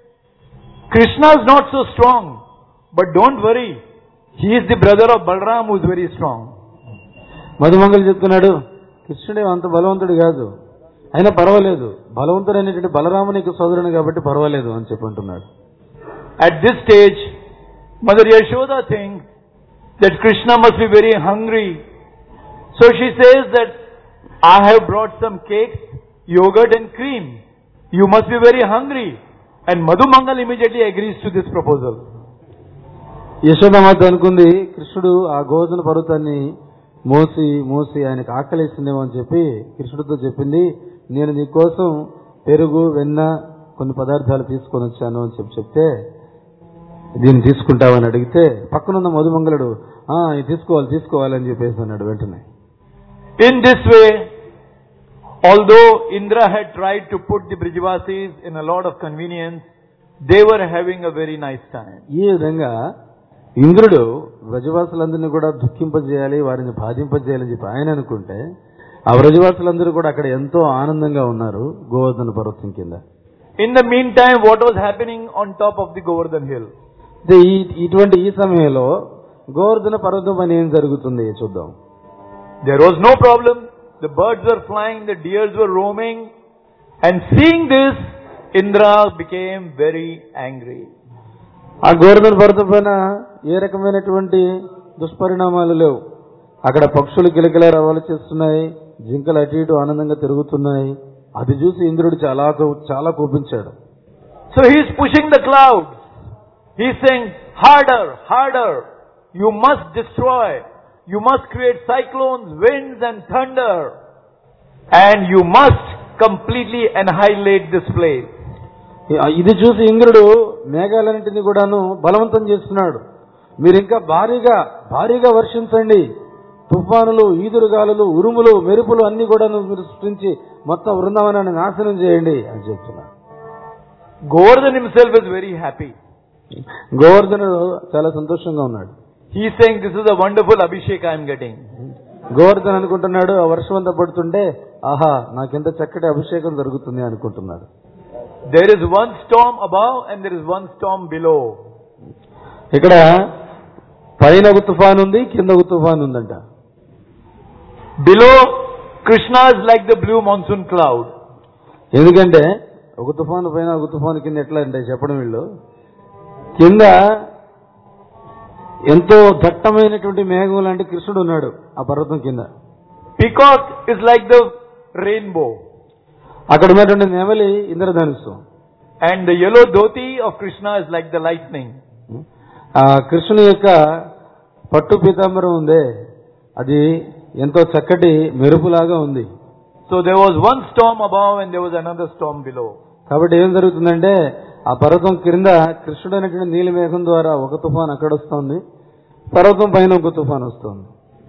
Krishna is not so strong, but don't worry. He is the brother of Balram who is very strong. మధుమంగళ్ చెప్తున్నాడు కృష్ణుడే అంత బలవంతుడు కాదు అయినా పర్వాలేదు బలవంతుడు అనేటువంటి బలరామునికి సోదరుని కాబట్టి పర్వాలేదు అని చెప్పి అంటున్నాడు At this stage, Mother Yashoda thinks that Krishna must be very hungry. So she says that I have brought some cakes, yogurt and cream. You must be very hungry. And Madhu Mangal immediately agrees to this proposal. యశోదమాత అనుకుంది కృష్ణుడు ఆ గోవర్ధన పర్వతాన్ని మోసి మోసి ఆయనకు ఆకలిస్తుందేమో అని చెప్పి కృష్ణుడితో చెప్పింది నేను నీ కోసం పెరుగు వెన్న కొన్ని పదార్థాలు తీసుకొని వచ్చాను అని చెప్పి చెప్తే దీన్ని తీసుకుంటావని అడిగితే పక్కనున్న మధుమంగళుడు ఆ ఇది తీసుకోవాలి తీసుకోవాలని చెప్పేసి అన్నాడు వెంటనే In this way, although Indra had tried to put the Brijavasis in a lot of convenience, they were having a very nice time. ఈ విధంగా ఇంద్రుడు వ్రజవాసులందరినీ కూడా దుఃఖింపజేయాలి వారిని బాధింపజేయాలని చెప్పి ఆయన అనుకుంటే ఆ వ్రజవాసులందరూ కూడా అక్కడ ఎంతో ఆనందంగా ఉన్నారు గోవర్ధన పర్వతం కింద In the meantime, what was happening on top of the Govardhan hill? అయితే ఈ ఇటువంటి ఈ సమయంలో గోవర్ధన పర్వతం పని ఏం జరుగుతుంది చూద్దాం There was no problem. The birds were flying, the deers were roaming. And seeing this, Indra became very angry. ఆ గోవర్ధన పర్వతం పైన ఏ రకమైనటువంటి దుష్పరిణామాలు లేవు అక్కడ పక్షులు కిలకిల రవాలు చేస్తున్నాయి జింకలు అటు ఇటు ఆనందంగా తిరుగుతున్నాయి అది చూసి ఇంద్రుడు చాలా కో- చాలా కోపించాడు So he is pushing the clouds. He is saying, harder, harder. You must destroy. You must create cyclones, winds and thunder. And you must completely annihilate this place. ఇది చూసి ఇంద్రుడు మేఘాలన్నింటినీ కూడాను బలవంతం చేస్తున్నాడు మీరు ఇంకా భారీగా భారీగా వర్షించండి తుఫానులు ఈదురుగాలులు ఉరుములు మెరుపులు అన్ని కూడా మీరు సృష్టించి మొత్తం బృందావనాన్ని నాశనం చేయండి అని చెప్తున్నాడు Govardhan himself is very happy. గోవర్ధనుడు చాలా సంతోషంగా ఉన్నాడు He is saying, this is a wonderful Abhishek I am getting. Govardhan అనుకుంటున్నాడు ఆ వర్షం అంతా పడుతుంటే ఆహా నాకెంత చక్కటి అభిషేకం జరుగుతుంది అనుకుంటున్నాడు There is one storm above and there is one storm below. ఇక్కడ పైన ఒక తుఫాన్ ఉంది కింద ఒక తుఫాన్ ఉందంట Below Krishna is like the blue monsoon cloud. ఎందుకంటే ఒక తుఫాను పైన ఒక తుఫాను కింద ఎట్లా అంటే చెప్పడం వీళ్ళు కింద ఎంతో దట్టమైనటువంటి మేఘం లాంటి కృష్ణుడు ఉన్నాడు ఆ పర్వతం కింద Peacock is like the rainbow. అక్కడ ఉన్నటువంటి నెమలి ఇంద్రధనుస్సు And the yellow dhoti of Krishna is like the lightning. ఆ కృష్ణుని యొక్క పట్టు పీతాంబరం ఉందే అది ఎంతో చక్కటి మెరుపులాగా ఉంది So there was one storm above and there was another storm below. కాబట్టి ఏం జరుగుతుందంటే ఆ పర్వతం క్రింద కృష్ణుడు అనేటువంటి నీలి మేఘం ద్వారా ఒక తుఫాన్ అక్కడ వస్తుంది పర్వతం పైన ఒక తుఫాన్ వస్తుంది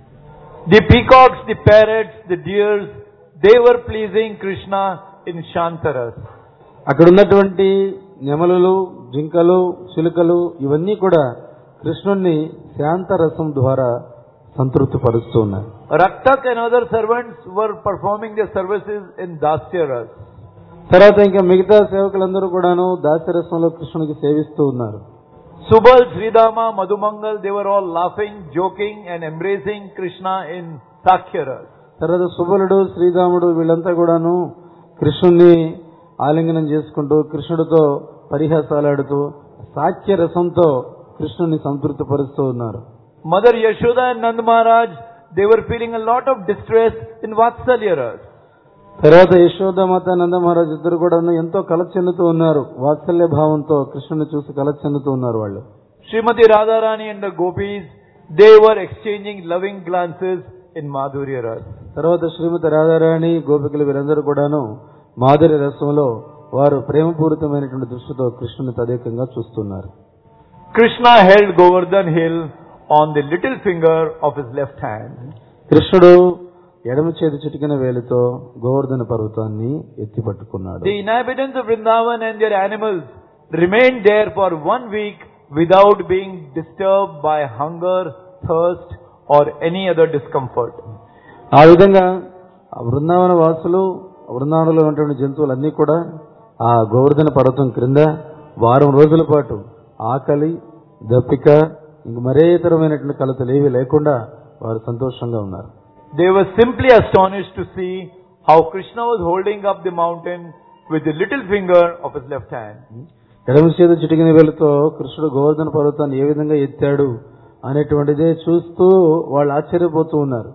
The peacocks, the parrots, the deers, they were pleasing Krishna in Shantaras. అక్కడ ఉన్నటువంటి నెమలులు జింకలు చిలుకలు ఇవన్నీ కూడా కృష్ణుణ్ణి శాంతరసం ద్వారా సంతృప్తి పరుస్తూ ఉన్నాయి Raktak and other servants were performing their services in Dasyaras. తర్వాత ఇంకా మిగతా సేవకులందరూ కూడాను దాస్యరసంలో కృష్ణునికి సేవిస్తూ ఉన్నారు Subal, Sridama, Madhumangal, they were all laughing, joking and embracing Krishna in Sakhyaras. తర్వాత సుబలుడు శ్రీరాముడు వీళ్ళంతా కూడాను కృష్ణుణ్ణి ఆలింగనం చేసుకుంటూ కృష్ణుడితో పరిహాసాలాడుతూ సాఖ్య రసంతో కృష్ణుని సంతృప్తి పరుస్తూ ఉన్నారు Mother Yashoda and Nand Maharaj, they were feeling a lot of distress in Vatsalyaras. తర్వాత యశోదామాత నందమహారాజ్ ఇద్దరు కూడాను ఎంతో కల చెందుతూ ఉన్నారు వాత్సల్య భావంతో కృష్ణుని చూసి కల చెందుతూ ఉన్నారు వాళ్ళు Srimati Radharani and the gopis, they were exchanging loving glances in Madhurya Ras. తర్వాత శ్రీమతి రాధారాణి గోపికలు వీరందరూ కూడాను మాధురి రసంలో వారు ప్రేమపూరితమైనటువంటి దృష్టితో కృష్ణుని తదేకంగా చూస్తున్నారు Krishna held Govardhan hill on the little finger of his left hand. కృష్ణుడు ఎడమ చేతి చిటికిన వేలితో గోవర్ధన పర్వతాన్ని ఎత్తి పట్టుకున్నాడు The inhabitants of Vrindavan and their animals remained there for one week without being disturbed by hunger, thirst or any other discomfort. ఆ విధంగా ఆ బృందావన వాసులు బృందావనంలో ఉన్నటువంటి జంతువులన్నీ కూడా ఆ గోవర్ధన పర్వతం క్రింద వారం రోజుల పాటు ఆకలి దప్పిక ఇంక మరే ఇతరమైనటువంటి కలతలు ఏవి లేకుండా వారు సంతోషంగా ఉన్నారు They were simply astonished to see how Krishna was holding up the mountain with the little finger of his left hand. ఎడమ చేతి చిటికిన వేలుతో కృష్ణుడు గోవర్ధన పర్వతాన్ని ఏ విధంగా ఎత్తాడు అనేటువంటిదే చూస్తూ వాళ్ళు ఆశ్చర్యపోతూ ఉన్నారు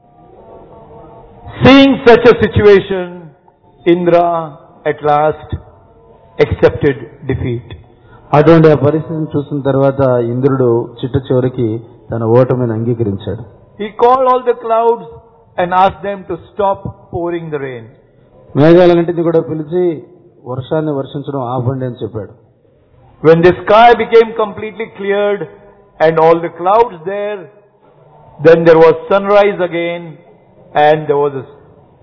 Seeing such a situation, Indra at last accepted defeat. అటువంటి ఆ పరిస్థితిని చూసిన తర్వాత ఇంద్రుడు చిట్ట చివరికి తన ఓటమిని అంగీకరించాడు He called all the clouds and asked them to stop pouring the rain. మేఘాలన్నింటినీ కూడా పిలిచి వర్షాన్ని వర్షించడం ఆపండి అని చెప్పాడు When the sky became completely cleared and all the clouds there, then there was sunrise again and there was a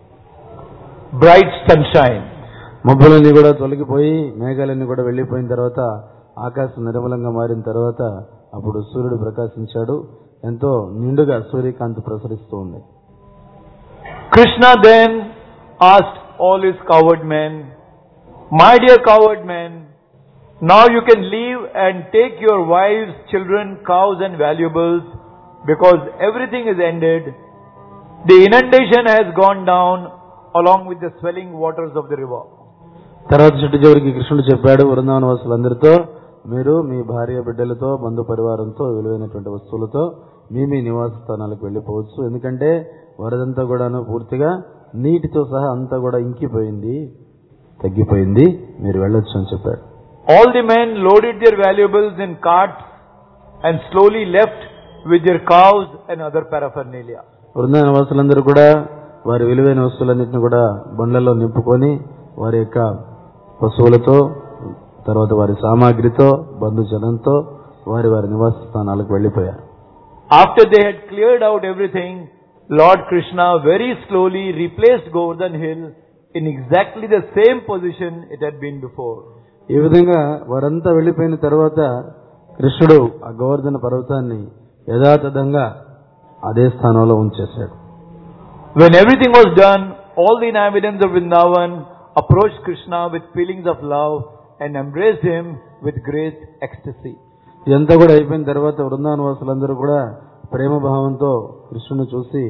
bright sunshine. మబ్బులన్నీ కూడా తొలగిపోయి మేఘాలన్నీ కూడా వెళ్లిపోయిన తర్వాత ఆకాశం నిర్మలంగా మారిన తర్వాత అప్పుడు సూర్యుడు ప్రకాశించాడు ఎంతో నిండుగా సూర్యకాంతి ప్రసరిస్తూ ఉంది Krishna then asked all his coward men, My dear coward men, now you can leave and take your wives, children, cows and valuables because everything is ended. The inundation has gone down along with the swelling waters of the river. తర్వాత చుట్టు చివరికి కృష్ణుడు చెప్పాడు వృందావన వాసులందరితో మీరు మీ భార్య బిడ్డలతో బంధు పరివారంతో విలువైనటువంటి వస్తువులతో మీ మీ నివాస స్థానాలకు వెళ్ళిపోవచ్చు ఎందుకంటే వరదంతా కూడాను పూర్తిగా నీటితో సహా అంతా కూడా ఇంకిపోయింది తగ్గిపోయింది మీరు వెళ్ళొచ్చు అని చెప్పాడు All the men loaded their valuables in carts and slowly left with their cows and other paraphernalia. Vrindavan వాసులందరూ కూడా వారి విలువైన వస్తువులన్నింటినీ కూడా బండ్లలో నింపుకొని వారి యొక్క పశువులతో తర్వాత వారి సామాగ్రితో బంధుజనంతో వారి వారి నివాస స్థానాలకు వెళ్ళిపోయారు After they had cleared out everything, Lord Krishna very slowly replaced Govardhan Hill in exactly the same position it had been before. ఈ విధంగా వారంతా వెళ్లిపోయిన తర్వాత కృష్ణుడు ఆ గోవర్ధన పర్వతాన్ని యథాతథంగా అదే స్థానంలో ఉంచేశాడు When everything was done, all the inhabitants of Vrindavan approached Krishna with feelings of love and embraced him with great ecstasy. ఇదంతా కూడా అయిపోయిన తర్వాత వృందావన వాసులందరూ కూడా ప్రేమ భావంతో కృష్ణుని చూసి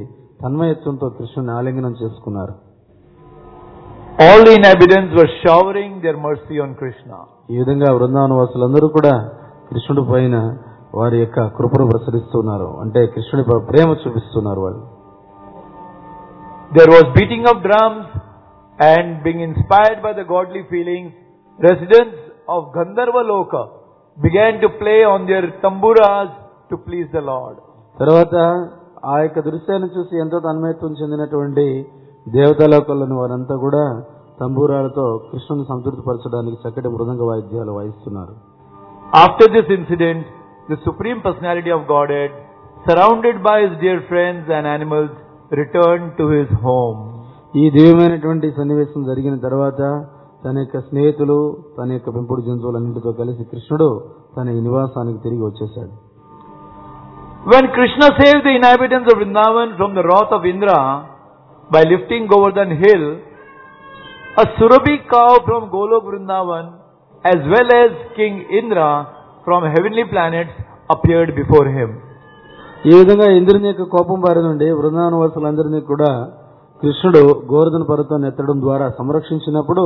తన్మయత్వంతో కృష్ణుని ఆలింగనం చేసుకున్నారు All the inhabitants were showering their mercy on Krishna. ఈ విధంగా బృందావన వాసులందరూ కూడా కృష్ణుడి పైన వారి యొక్క కృపను ప్రసరిస్తున్నారు అంటే కృష్ణుడి పై ప్రేమ చూపిస్తున్నారు వాళ్ళు There was beating of drums and being inspired by the godly feelings, residents of Gandharva Loka began to play on their tamburas to please the Lord. తర్వాత ఆ యొక్క దృశ్యాన్ని చూసి ఎంతో తన్మయత్వం చెందినటువంటి దేవతాలోకంలోని వారంతా కూడా తంబూరాలతో కృష్ణుని సంతృప్తిపరచడానికి చక్కటి మృదంగ వాయిద్యాలు వాయిస్తున్నారు After this incident, the Supreme Personality of Godhead, surrounded by his dear friends and animals, returned to his home. ఈ దివ్యమైనటువంటి సన్నివేశం జరిగిన తర్వాత తన యొక్క స్నేహితులు తన యొక్క పెంపుడు జంతువులన్నింటితో కలిసి కృష్ణుడు తన ఈ నివాసానికి తిరిగి వచ్చేశాడు When Krishna saved the inhabitants of Vrindavan from the wrath of Indra by lifting Govardhan hill, a Surabhi cow from Golok Vrindavan as well as King Indra from heavenly planets appeared before him. ఈ విధంగా ఇంద్రుని యొక్క కోపం బారి నుండి బృందావన వాసులందరినీ కూడా కృష్ణుడు గోవర్ధన పర్వతాన్ని ఎత్తడం ద్వారా సంరక్షించినప్పుడు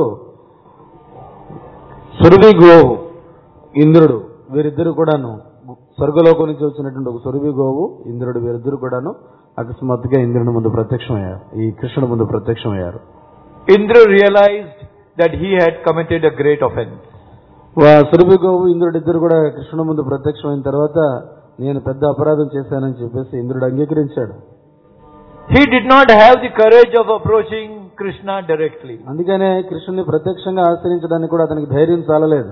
సురభి గోవు ఇంద్రుడు వీరిద్దరు కూడాను స్వర్గలోకం నుంచి వచ్చినటువంటి ఒక సురభి గోవు ఇంద్రుడు వీరిద్దరు కూడాను అకస్మాత్తుగా ఇంద్రుని ముందు ప్రత్యక్షమయ్యారు ఈ కృష్ణుడి ముందు ప్రత్యక్షమయ్యారు Indra realized that he had committed a great offense. వా- సురభి గోవు ఇంద్రుడు ఇద్దరు కూడా కృష్ణుడి ముందు ప్రత్యక్షమైన తర్వాత నేను పెద్ద అపరాధం చేశానని చెప్పేసి ఇంద్రుడు అంగీకరించాడు He did not have the courage of approaching Krishna directly. అందుకనే కృష్ణుని ప్రత్యక్షంగా ఆశ్రయించడానికి కూడా అతనికి ధైర్యం చాలలేదు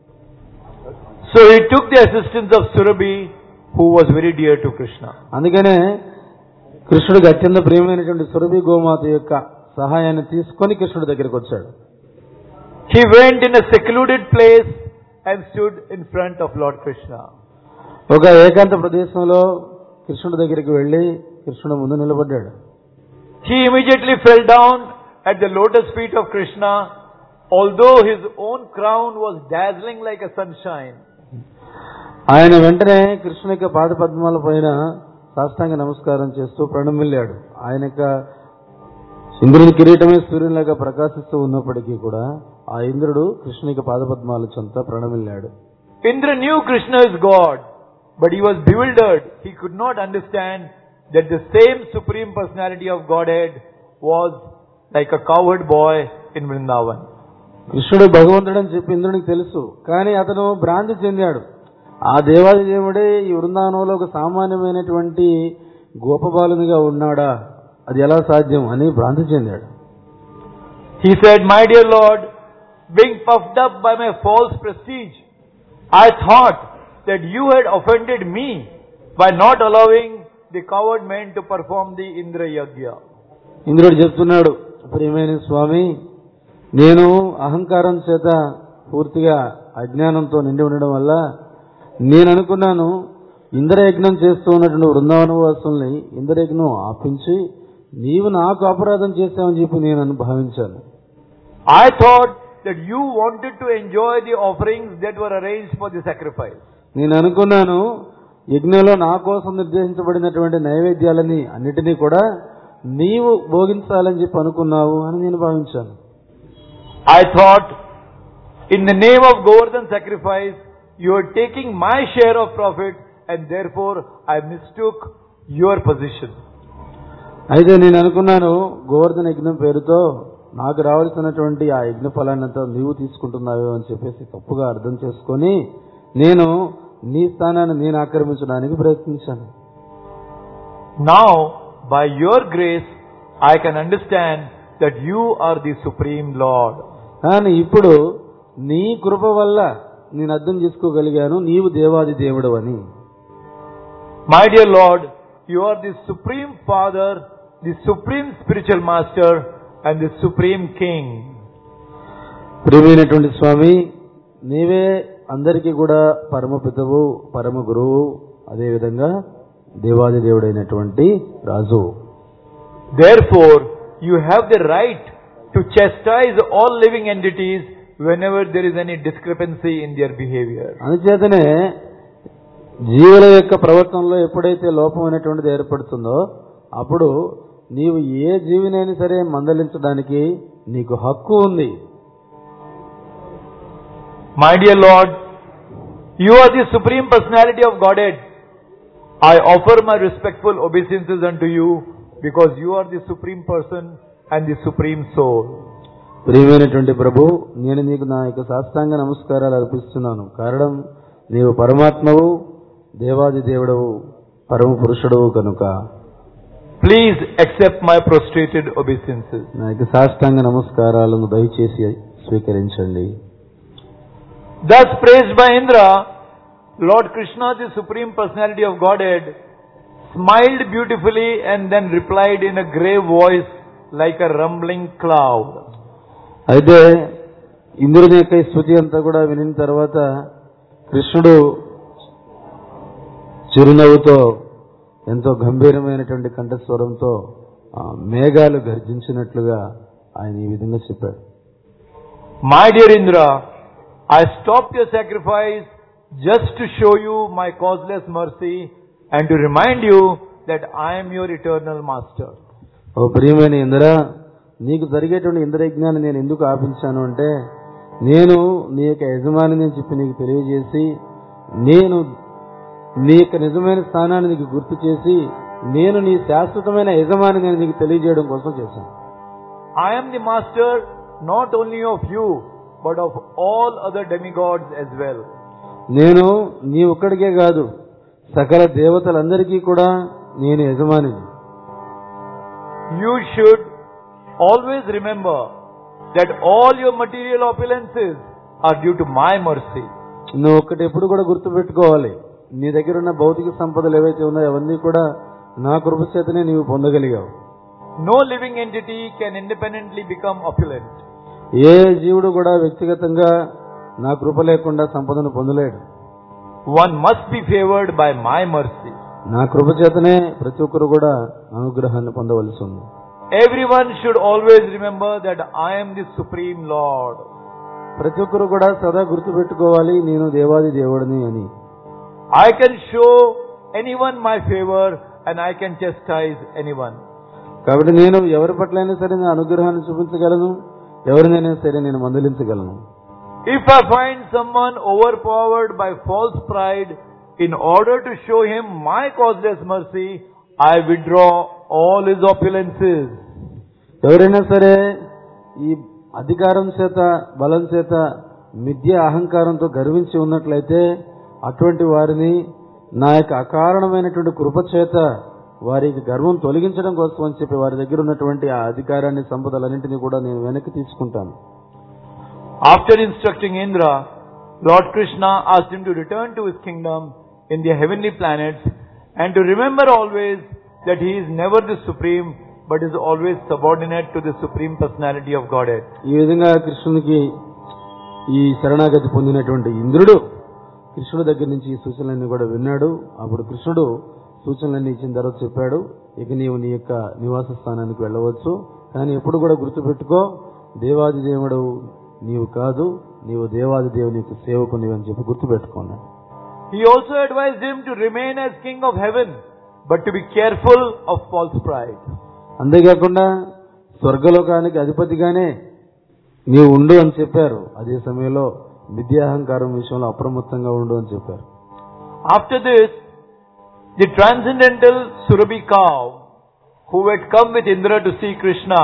So he took the assistance of Surabhi, who was very dear to Krishna. అందుకనే కృష్ణుడికి అత్యంత ప్రియమైనటువంటి సురభి గోమాత యొక్క సహాయాన్ని తీసుకొని కృష్ణుడి దగ్గరికి వచ్చాడు He went in a secluded place and stood in front of Lord Krishna. ఒక ఏకాంత ప్రదేశంలో కృష్ణుడి దగ్గరికి వెళ్లి కృష్ణుడు ముందు నిలబడ్డాడు He immediately fell down at the lotus feet of Krishna, although his own crown was dazzling like a sunshine. ఆయన వెంటనే కృష్ణుని యొక్క పాద పద్మాల పైన సాష్టాంగ నమస్కారం చేస్తూ ప్రణమిల్లాడు ఆయన యొక్క ఇంద్రుని కిరీటమే సూర్యునిలాగా ప్రకాశిస్తూ ఉన్నప్పటికీ కూడా ఆ ఇంద్రుడు కృష్ణుని యొక్క పాదపద్మాల చెంత ప్రణమిల్లాడు Indra knew Krishna is God, but he was bewildered. He could not understand that the same Supreme Personality of Godhead was like a cowherd boy in Vrindavan. కృష్ణుడు భగవంతుడు అని చెప్పి ఇంద్రునికి తెలుసు కానీ అతను భ్రాంతి చెందాడు ఆ దేవాది దేవుడే ఈ వృందావనంలో ఒక సామాన్యమైనటువంటి గోపబాలునిగా ఉన్నాడా అది ఎలా సాధ్యం అని భ్రాంతి చెందాడు He said, My dear Lord, being puffed up by my false prestige, I thought that you had offended me by not allowing the coward men to perform the Indra Yagya. ఇంద్రుడు చెప్తున్నాడు ప్రియమైన స్వామి నేను అహంకారం చేత పూర్తిగా అజ్ఞానంతో నిండి ఉండడం వల్ల నేను అనుకున్నాను ఇంద్రయజ్ఞం చేస్తూ ఉన్నటువంటి బృందావన వాసుల్ని ఇంద్రయజ్ఞం ఆపించి నీవు నాకు అపరాధం చేశావని చెప్పి నేను అని భావించాను I thought that you wanted to enjoy the offerings that were arranged for the sacrifice. నేను అనుకున్నాను యజ్ఞంలో నా కోసం నిర్దేశించబడినటువంటి నైవేద్యాలని అన్నిటినీ కూడా నీవు భోగించాలని చెప్పి అనుకున్నావు అని నేను భావించాను I thought, in the name of Govardhan sacrifice, you are taking my share of profit and therefore I mistook your position. అయితే నేను అనుకున్నాను గోవర్ధన యజ్ఞం పేరుతో నాకు రావాల్సినటువంటి ఆ యజ్ఞ ఫలాన్నంతా నీవు తీసుకుంటున్నావు అని చెప్పేసి తప్పుగా అర్థం చేసుకొని నేను నీ స్థానాన్ని నేను ఆక్రమించడానికి ప్రయత్నించాను Now, by your grace, I can understand that you are the Supreme Lord. కానీ ఇప్పుడు నీ కృప వల్ల నేను అర్థం చేసుకోగలిగాను నీవు దేవాది దేవుడు అని My dear Lord, you are the Supreme Father, the Supreme Spiritual Master, and the Supreme King. ప్రియమైనటువంటి స్వామి నీవే అందరికీ కూడా పరమపితవు పరమ గురువు అదేవిధంగా దేవాది దేవుడైనటువంటి రాజు Therefore, you have the right to chastise all living entities whenever there is any discrepancy in their behavior. అందుచేతనే జీవుల యొక్క ప్రవర్తనలో ఎప్పుడైతే లోపం అనేటువంటిది ఏర్పడుతుందో అప్పుడు నీవు ఏ జీవినైనా సరే మందలించడానికి నీకు హక్కు ఉంది My dear Lord, you are the Supreme Personality of Godhead. I offer my respectful obeisances unto you because you are the Supreme Person and the Supreme Soul. ప్రియమైనటువంటి ప్రభు నేను నీకు నా యొక్క సాష్టాంగ నమస్కారాలు అర్పిస్తున్నాను కారణం నీవు పరమాత్మవు దేవాది దేవుడవు పరమ పురుషుడవు కనుక Please accept my prostrated obeisances. నా యొక్క సాష్టాంగ నమస్కారాలను దయచేసి స్వీకరించండి Thus praised by Indra, Lord Krishna, the Supreme Personality of Godhead, smiled beautifully and then replied in a grave voice like a rumbling cloud. అయితే ఇంద్రుని యొక్క ఈ స్థుతి అంతా కూడా వినిన తర్వాత కృష్ణుడు చిరునవ్వుతో ఎంతో గంభీరమైనటువంటి కంఠస్వరంతో ఆ, మేఘాలు గర్జించినట్లుగా ఆయన ఈ విధంగా చెప్పాడు My dear Indra, I stopped your sacrifice just to show you my causeless mercy and to remind you that I am your eternal master. ఓ ప్రియమైన ఇంద్ర నీకు జరిగేటువంటి ఇంద్రయజ్ఞాన్ని నేను ఎందుకు ఆపించాను అంటే నేను నీ యొక్క యజమానిని అని చెప్పి నీకు తెలియజేసి నేను నీ యొక్క నిజమైన స్థానాన్ని నీకు గుర్తు చేసి నేను నీ శాశ్వతమైన యజమానిని అని నీకు తెలియజేయడం కోసం చేశాను I am the master not only of you, but of all other demigods as well. నేను నీ ఒక్కడికే కాదు సకల దేవతలందరికీ కూడా నేను యజమానిని You should always remember that all your material opulences are due to my mercy. నువ్వు ఒక్కటి ఎప్పుడు కూడా గుర్తుపెట్టుకోవాలి నీ దగ్గర ఉన్న భౌతిక సంపదలు ఏవైతే ఉన్నాయో అవన్నీ కూడా నా కృప చేతనే నీవు పొందగలిగావు No living entity can independently become opulent. ఏ జీవుడు కూడా వ్యక్తిగతంగా నా కృప లేకుండా సంపదను పొందలేడు One must be favored by my mercy. నా కృప చేతనే ప్రతి ఒక్కరు కూడా అనుగ్రహాన్ని పొందవలసి ఉంది Everyone should always remember that I am the Supreme Lord. ప్రతి ఒక్కరు కూడా సదా గుర్తుపెట్టుకోవాలి నేను దేవాది దేవుడిని అని I can show anyone my favor and I can chastise anyone. కాబట్టి నేను ఎవరి పట్లైనా సరే నా అనుగ్రహాన్ని చూపించగలను ఎవరినైనా సరే నేను మందలించగలను If I find someone overpowered by false pride, in order to show him my causeless mercy, I withdraw all his opulences. ఎవరైనా సరే ఈ అధికారం చేత బలం చేత మిథ్య అహంకారంతో గర్వించి ఉన్నట్లయితే అటువంటి వారిని నా యొక్క అకారణమైనటువంటి కృప చేత వారికి గర్వం తొలగించడం కోసం అని చెప్పి వారి దగ్గర ఉన్నటువంటి ఆ అధికారాన్ని సంపదలన్నింటినీ కూడా నేను వెనక్కి తీసుకుంటాను After instructing Indra, Lord Krishna asked him to return to his kingdom in the heavenly planets and to remember always that he is never the supreme but is always subordinate to the supreme personality of Godhead. ఈ విధంగా కృష్ణునికి ఈ శరణాగతి పొందినటువంటి ఇంద్రుడు కృష్ణుడి దగ్గర నుంచి ఈ సూచనలన్నీ కూడా విన్నాడు అప్పుడు కృష్ణుడు సూచనలన్నీ ఇచ్చిన తర్వాత చెప్పాడు ఇక నీవు నీ యొక్క నివాస స్థానానికి వెళ్ళవచ్చు కానీ ఎప్పుడు కూడా గుర్తుపెట్టుకో దేవాది దేవుడు నీవు కాదు నీవు దేవాది దేవుని యొక్క సేవకునివి అని చెప్పి గుర్తుపెట్టుకున్నాడు He also advised him to remain as king of heaven but to be careful of false pride. అంతేకాకుండా స్వర్గలోకానికి అధిపతిగానే నీవు ఉండు అని చెప్పారు అదే సమయంలో విద్యాహంకారం విషయంలో అప్రమత్తంగా ఉండు అని చెప్పారు After this, the transcendental Surabhi cow, who had come with Indra to see Krishna,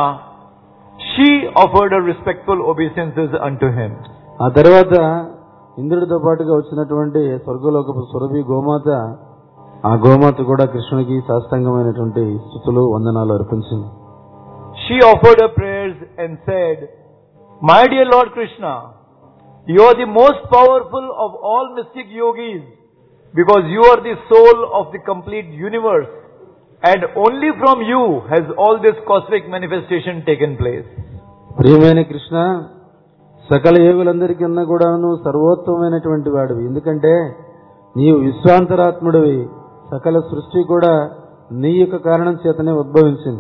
she offered her respectful obeisances unto him. ఆ తర్వాత ఇంద్రుడితో పాటుగా వచ్చినటువంటి స్వర్గలోకపు సురభి గోమాత ఆ గోమాత కూడా కృష్ణునికి సాష్టాంగమైనటువంటి స్థుతులు వందనాలు అర్పించింది She offered her prayers and said, My dear Lord Krishna, you are the most powerful of all mystic yogis because you are the soul of the complete universe and only from you has all this cosmic manifestation taken place. ప్రియమైన కృష్ణ సకల యోగులందరికన్నా కూడాను సర్వోత్తమైనటువంటి వాడివి ఎందుకంటే నీవు విశ్వాంతరాత్ముడివి సకల సృష్టి కూడా నీ యొక్క కారణం చేతనే ఉద్భవించింది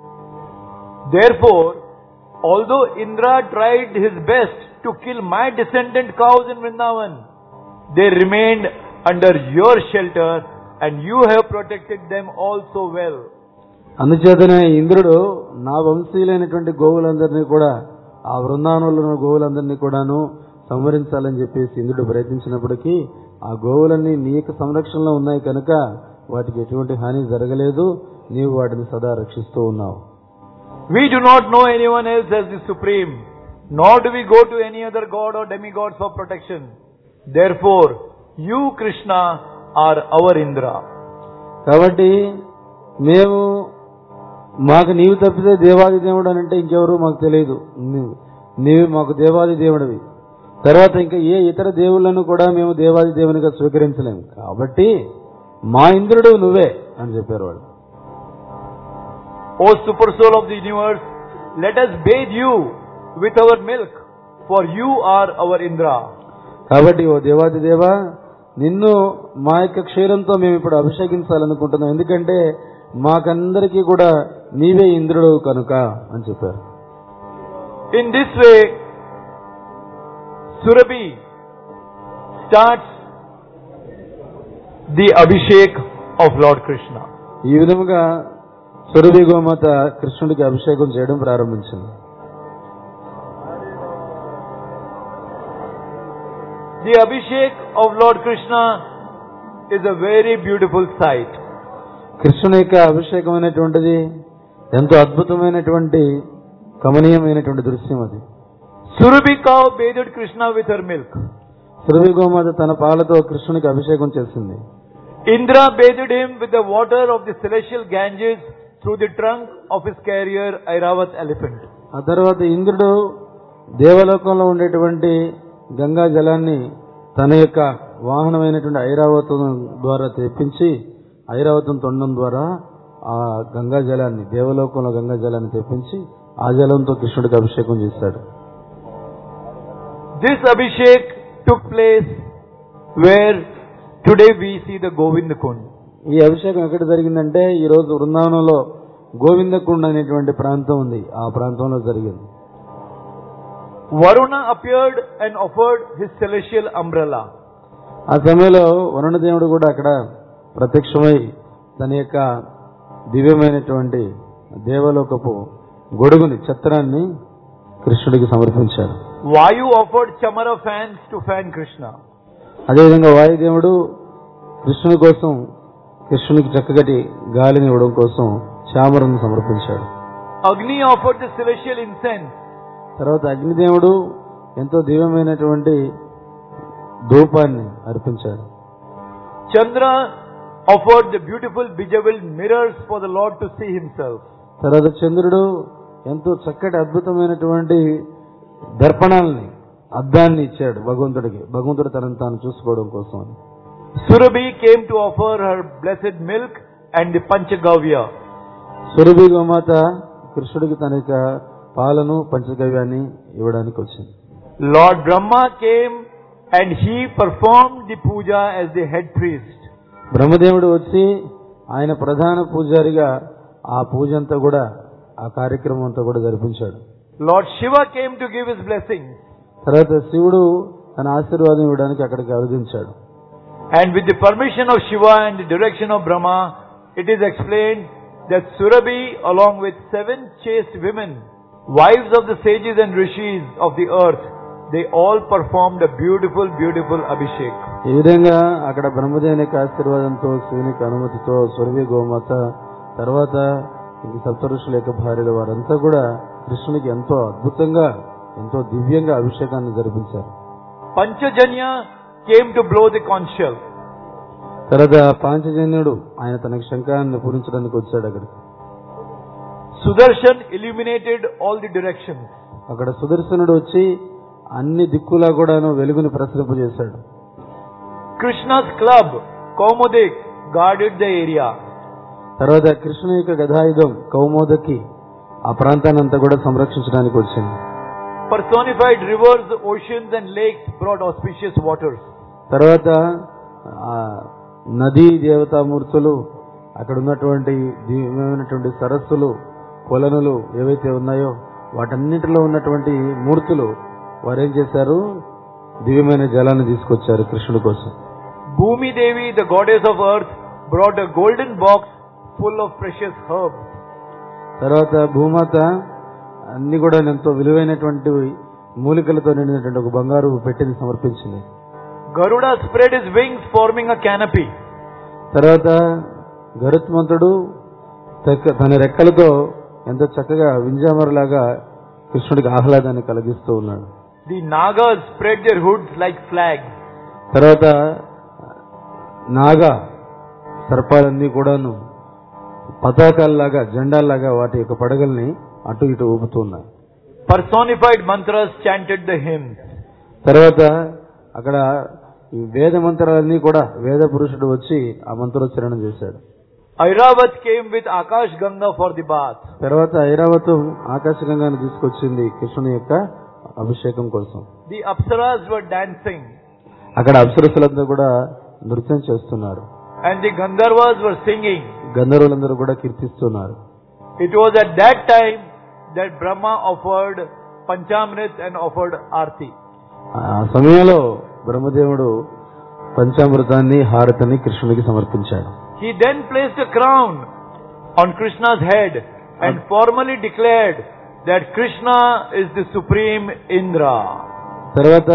Therefore, although Indra tried his best to kill my descendant cows in Vrindavan, they remained under your shelter and you have protected them all so well. అందుచేతనే ఇంద్రుడు నా వంశీయులైనటువంటి గోవులందరినీ కూడా ఆ బృందావనంలో ఉన్న గోవులందరినీ కూడాను సంహరించాలని చెప్పేసి ఇంద్రుడు ప్రయత్నించినప్పటికీ ఆ గోవులన్నీ నీ యొక్క సంరక్షణలో ఉన్నాయి కనుక వాటికి ఎటువంటి హాని జరగలేదు నీవు వాటిని సదా రక్షిస్తూ ఉన్నావు We do not know anyone else as the supreme, nor do we go to any other god or demigod for protection. Therefore, you, Krishna, are our Indra. కాబట్టి మేము మాకు నీవు తప్పితే దేవాది దేవుడు అని అంటే ఇంకెవరు మాకు తెలియదు నీవు నీవు మాకు దేవాది దేవుడివి తర్వాత ఇంకా ఏ ఇతర దేవుళ్ళను కూడా మేము దేవాది దేవునిగా స్వీకరించలేము కాబట్టి మా ఇంద్రుడు నువ్వే అని చెప్పారు వాళ్ళు O super soul of the universe, let us bathe you with our milk, for you are our Indra. కాబట్టి ఓ దేవాది దేవా నిన్ను మా యొక్క క్షీరంతో మేము ఇప్పుడు అభిషేకించాలనుకుంటున్నాం ఎందుకంటే మాకందరికీ కూడా నీవే ఇంద్రుడు కనుక అని చెప్పారు In this way, Surabhi starts the Abhishek of Lord Krishna. ఈ విధముగా సురభి గోమాత కృష్ణుడికి అభిషేకం చేయడం ప్రారంభించింది The Abhishek of Lord Krishna is a very beautiful sight. కృష్ణుని యొక్క అభిషేకం అనేటువంటిది ఎంతో అద్భుతమైనటువంటి కమనీయమైనటువంటి దృశ్యం అది Surabhi cow bathed Krishna with her milk. Surabhi గోమాత తన పాలతో కృష్ణునికి అభిషేకం చేసింది Indra bathed him with the water of the celestial Ganges through the trunk of his carrier Airavat elephant. ఆ తర్వాత ఇంద్రుడు దేవలోకంలో ఉండేటువంటి గంగా జలాన్ని తన యొక్క వాహనమైనటువంటి ఐరావతం ద్వారా తెప్పించి ఐరావతం తొండం ద్వారా ఆ గంగా జలాన్ని దేవలోకంలో గంగా జలాన్ని తెప్పించి ఆ జలంతో కృష్ణుడికి అభిషేకం చేశాడు This Abhishek took place where today we see the Govind Kund. ఈ అభిషేకం ఎక్కడ జరిగిందంటే ఈ రోజు బృందావనంలో గోవిందకుండ అనేటువంటి ప్రాంతం ఉంది ఆ ప్రాంతంలో జరిగింది Varuna appeared and offered his celestial umbrella. ఆ సమయంలో వరుణదేవుడు కూడా అక్కడ ప్రత్యక్షమై తన యొక్క దివ్యమైనటువంటి దేవలోకపు గొడుగుని ఛత్రాన్ని కృష్ణుడికి సమర్పించాడు Vayu offered chamara fans to fan Krishna. అదేవిధంగా వాయుదేవుడు కృష్ణుని కోసం కృష్ణునికి చక్కగటి గాలిని ఇవ్వడం కోసం చామరను సమర్పించాడు Agni offered the celestial incense. తర్వాత అగ్నిదేవుడు ఎంతో దివ్యమైనటువంటి ధూపాన్ని అర్పించాడు Chandra offered the beautiful bejeweled mirrors for the Lord to see himself. తర్వాత చంద్రుడు ఎంతో చక్కటి అద్భుతమైనటువంటి దర్పణాలని అద్దాన్ని ఇచ్చాడు భగవంతుడికి భగవంతుడు తనను తాను చూసుకోవడం కోసం అని. Surabhi came to offer her blessed milk and the Panchagavya. Surabhi గోమాత కృష్ణుడికి తన యొక్క పాలను పంచగవ్యాన్ని ఇవ్వడానికి వచ్చింది Lord Brahma came and he performed the puja as the head priest. బ్రహ్మదేవుడు వచ్చి ఆయన ప్రధాన పూజారిగా ఆ పూజ అంతా కూడా ఆ కార్యక్రమం అంతా కూడా జరిపించాడు Lord Shiva came to give his blessings. తర్వాత శివుడు తన ఆశీర్వాదం ఇవ్వడానికి అక్కడికి అవధించాడు And with the permission of Shiva and the direction of Brahma, it is explained that Surabhi, along with seven chaste women, wives of the sages and rishis of the earth, they all performed a beautiful, beautiful Abhishek. ఈ విధంగా అక్కడ బ్రహ్మదేవుని యొక్క ఆశీర్వాదంతో శివుని యొక్క అనుమతితో సురభి గోమాత తర్వాత ఇంక సప్త ఋషుల యొక్క భార్యలు వారంతా కూడా కృష్ణునికి ఎంతో అద్భుతంగా ఎంతో దివ్యంగా అభిషేకాన్ని జరిపించారు Panchajanya came to blow the conch shell. తర్వాత పాంచజన్యుడు ఆయన తనకు శంఖాన్ని పూరించడానికి వచ్చాడు అక్కడికి Sudarshan illuminated all the directions. అక్కడ సుదర్శనుడు వచ్చి అన్ని దిక్కులా కూడాను వెలుగుని ప్రసరింపజేశాడు Krishna's club, Kaumodik, guarded the area. తర్వాత కృష్ణు యొక్క గదాయుధం కౌమోదకి ఆ ప్రాంతాన్ని అంతా కూడా సంరక్షించడానికి వచ్చింది Personified rivers, oceans and lakes brought auspicious waters. తర్వాత ఆ నదీ దేవతామూర్తులు అక్కడ ఉన్నటువంటి దివ్యమైనటువంటి సరస్సులు కొలనులు ఏవైతే ఉన్నాయో వాటన్నిటిలో ఉన్నటువంటి మూర్తులు వారు ఏం చేశారు దివ్యమైన జలాన్ని తీసుకొచ్చారు కృష్ణుడి కోసం Bhumi Devi, the goddess of earth, brought a golden box full of precious herbs. తర్వాత భూమాత అన్ని కూడా ఎంతో విలువైనటువంటి మూలికలతో నిండినటువంటి ఒక బంగారు పెట్టిని సమర్పించింది Garuda spread his wings, forming a canopy. తర్వాత గరుత్మంతుడు తక్క- తన రెక్కలతో ఎంతో చక్కగా వింజామరలాగా కృష్ణుడికి ఆహ్లాదాన్ని కలిగిస్తూ ఉన్నాడు The Nagas spread their hoods like flags. తర్వాత నాగ సర్పాలన్నీ కూడాను పతాకాల్లాగా జెండాల్లాగా వాటి యొక్క పడగల్ని అటు ఇటు ఊపుతూ ఉన్నాయి Personified mantras chanted the hymns. తర్వాత అక్కడ ఈ వేద మంత్రాలన్నీ కూడా వేద పురుషుడు వచ్చి ఆ మంత్రోచ్చరణం చేశాడు Airavat came with Akash Ganga for the bath. తర్వాత ఐరావతం ఆకాశగంగాను తీసుకొచ్చింది కృష్ణుని యొక్క అభిషేకం కోసం The Apsaras were dancing అక్కడ అప్సరసులందరూ కూడా నృత్యం చేస్తున్నారు and the Gandharvas were singing. గంధర్వులందరూ కూడా కీర్తిస్తున్నారు It was at that time that Brahma offered Panchamrit and offered Arti. ఆ సమయంలో బ్రహ్మదేవుడు పంచామృతాన్ని హారతిని కృష్ణుడికి సమర్పించాడు He then placed a crown on Krishna's head and formally declared that Krishna is the supreme Indra. తర్వాత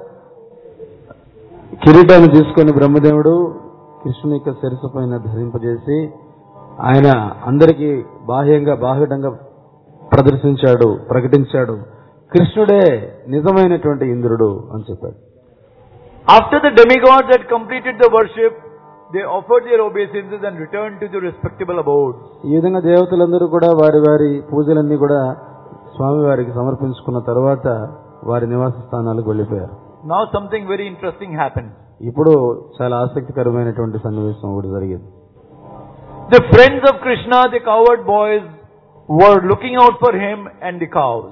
కిరీటాన్ని తీసుకొని బ్రహ్మదేవుడు కృష్ణుని యొక్క శిరస్సు పైన ధరింపజేసి ఆయన అందరికీ బాహ్యంగా బాహ్యంగా ప్రదర్శించాడు ప్రకటించాడు కృష్ణుడే నిజమైనటువంటి ఇంద్రుడు అని చెప్పాడు After the demigods had completed the worship, they offered their obeisances and returned to their respectable abodes. ఈ విధంగా దేవతలందరూ కూడా వారి వారి పూజలన్నీ కూడా స్వామివారికి సమర్పించుకున్న తర్వాత వారి నివాస స్థానాలకు వెళ్ళిపోయారు Now something very interesting happened. ఇప్పుడు చాలా ఆసక్తికరమైనటువంటి సన్నివేశం ఒకటి జరిగింది The friends of Krishna, the coward boys, were looking out for him and the cows.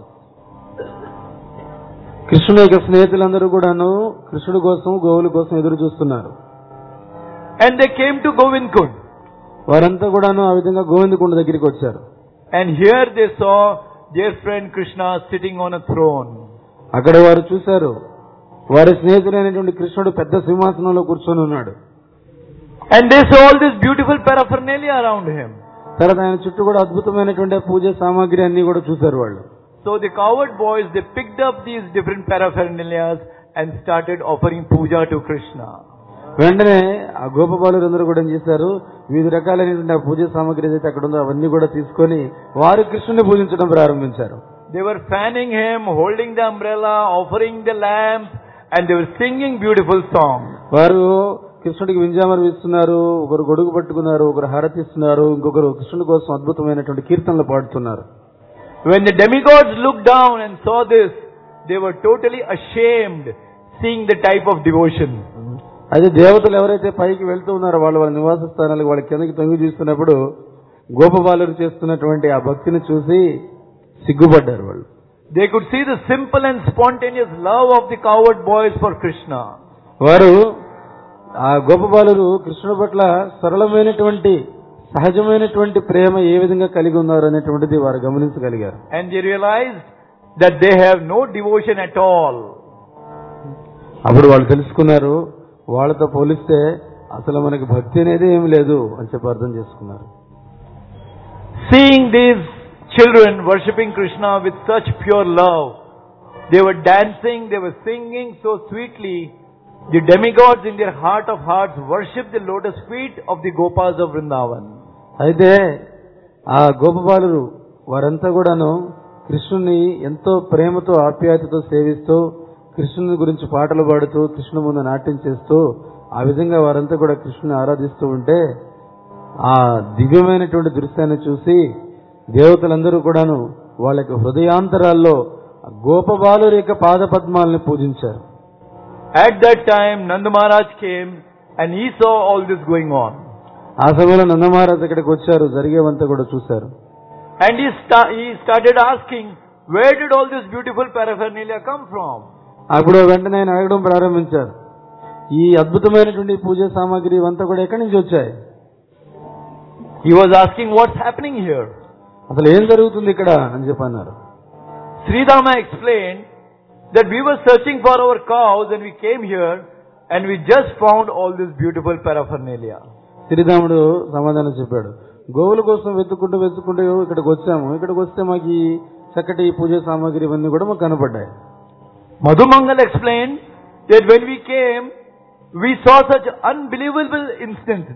కృష్ణుని యొక్క స్నేహితులందరూ కూడాను కృష్ణుడి కోసం గోవుల కోసం ఎదురు చూస్తున్నారు And they came to Govindkund. వారంతా కూడాను ఆ విధంగా గోవిందకుండ దగ్గరికి వచ్చారు And here they saw their friend Krishna sitting on a throne. అక్కడ వారు చూశారు వారి స్నేహితుడైనటువంటి కృష్ణుడు పెద్ద సింహాసనంలో కూర్చొని ఉన్నాడు And they saw all this beautiful paraphernalia around him. తర్వాత ఆయన చుట్టూ కూడా అద్భుతమైనటువంటి పూజ సామాగ్రి అన్ని కూడా చూశారు వాళ్ళు So the coward boys, they picked up these different paraphernalia and started offering puja to Krishna. వెంటనే ఆ గోపబాలురందరూ కూడా ఏం చేశారు వివిధ రకాలైనటువంటి ఆ పూజ సామాగ్రి ఏదైతే అక్కడ ఉందో అవన్నీ కూడా తీసుకొని వారు కృష్ణుని పూజించడం ప్రారంభించారు They were fanning him, holding the umbrella, offering the lamp, and they were singing beautiful songs. వారు కృష్ణుడికి వింజామరు ఇస్తున్నారు ఒకరు గొడుగు పట్టుకున్నారు ఒకరు హారతి ఇస్తున్నారు ఇంకొకరు కృష్ణుడి కోసం అద్భుతమైనటువంటి కీర్తనలు పాడుతున్నారు When the demigods looked down and saw this, they were totally ashamed seeing the type of devotion. అయితే దేవతలు ఎవరైతే పైకి వెళ్తూ ఉన్నారో వాళ్ళు వాళ్ళ నివాస స్థానాలకు వాళ్ళ కిందకి తొంగి చూస్తున్నప్పుడు గోపబాలురు చేస్తున్నటువంటి ఆ భక్తిని చూసి సిగ్గుపడ్డారు వాళ్ళు They could see the simple and spontaneous love of the coward boys for Krishna. వారు ఆ గోపబాలురు కృష్ణుడి పట్ల సరళమైనటువంటి సహజమైనటువంటి ప్రేమ ఏ విధంగా కలిగి ఉన్నారు అనేటువంటిది వారు గమనించగలిగారు And they realized that they have no devotion at all. అప్పుడు వాళ్ళు తెలుసుకున్నారు వాళ్ళతో పోలిస్తే అసలు మనకి భక్తి అనేది ఏం లేదు అని చెప్పి అర్థం చేసుకున్నారు Seeing these children worshipping Krishna with such pure love, they were dancing, they were singing so sweetly. The demigods in their heart of hearts worshipped the lotus feet of the Gopas of Vrindavan. అయితే ఆ గోపబాలురు వారంతా కూడాను కృష్ణుని ఎంతో ప్రేమతో ఆప్యాయతతో సేవిస్తూ కృష్ణుని గురించి పాటలు పాడుతూ కృష్ణుని ముందు నాట్యం చేస్తూ ఆ విధంగా వారంతా కూడా కృష్ణుని ఆరాధిస్తూ ఉంటే ఆ దివ్యమైనటువంటి దృశ్యాన్ని చూసి దేవతలందరూ కూడాను వాళ్ళ యొక్క హృదయాంతరాల్లో ఆ గోపబాలురి యొక్క పాద పద్మాలని పూజించారు At that time, Nanda Maharaj came and he saw all this going on. ఆ సమయంలో నందమహారాజ్ ఇక్కడికి వచ్చారు జరిగేవంతా కూడా చూశారు And he, sta- he started asking, where did all this beautiful paraphernalia come from? అప్పుడు వెంటనే ఆయన అడగడం ప్రారంభించారు ఈ అద్భుతమైనటువంటి పూజ సామాగ్రి ఇవంతా కూడా ఎక్కడి నుంచి వచ్చాయి He was asking what's happening here. అసలు ఏం జరుగుతుంది ఇక్కడ అని చెప్పి అన్నారు Sridhama explained that we were searching for our cows and we came here and we just found all this beautiful paraphernalia. శ్రీరాముడు సమాధానం చెప్పాడు గోవుల కోసం వెతుక్కుంటూ వెతుక్కుంటూ ఇక్కడికి వచ్చాము ఇక్కడికి వస్తే మాకు ఈ చక్కటి పూజ సామాగ్రి ఇవన్నీ కూడా మాకు కనపడ్డాయి Madhumangal explained that when we came, we saw such unbelievable instances.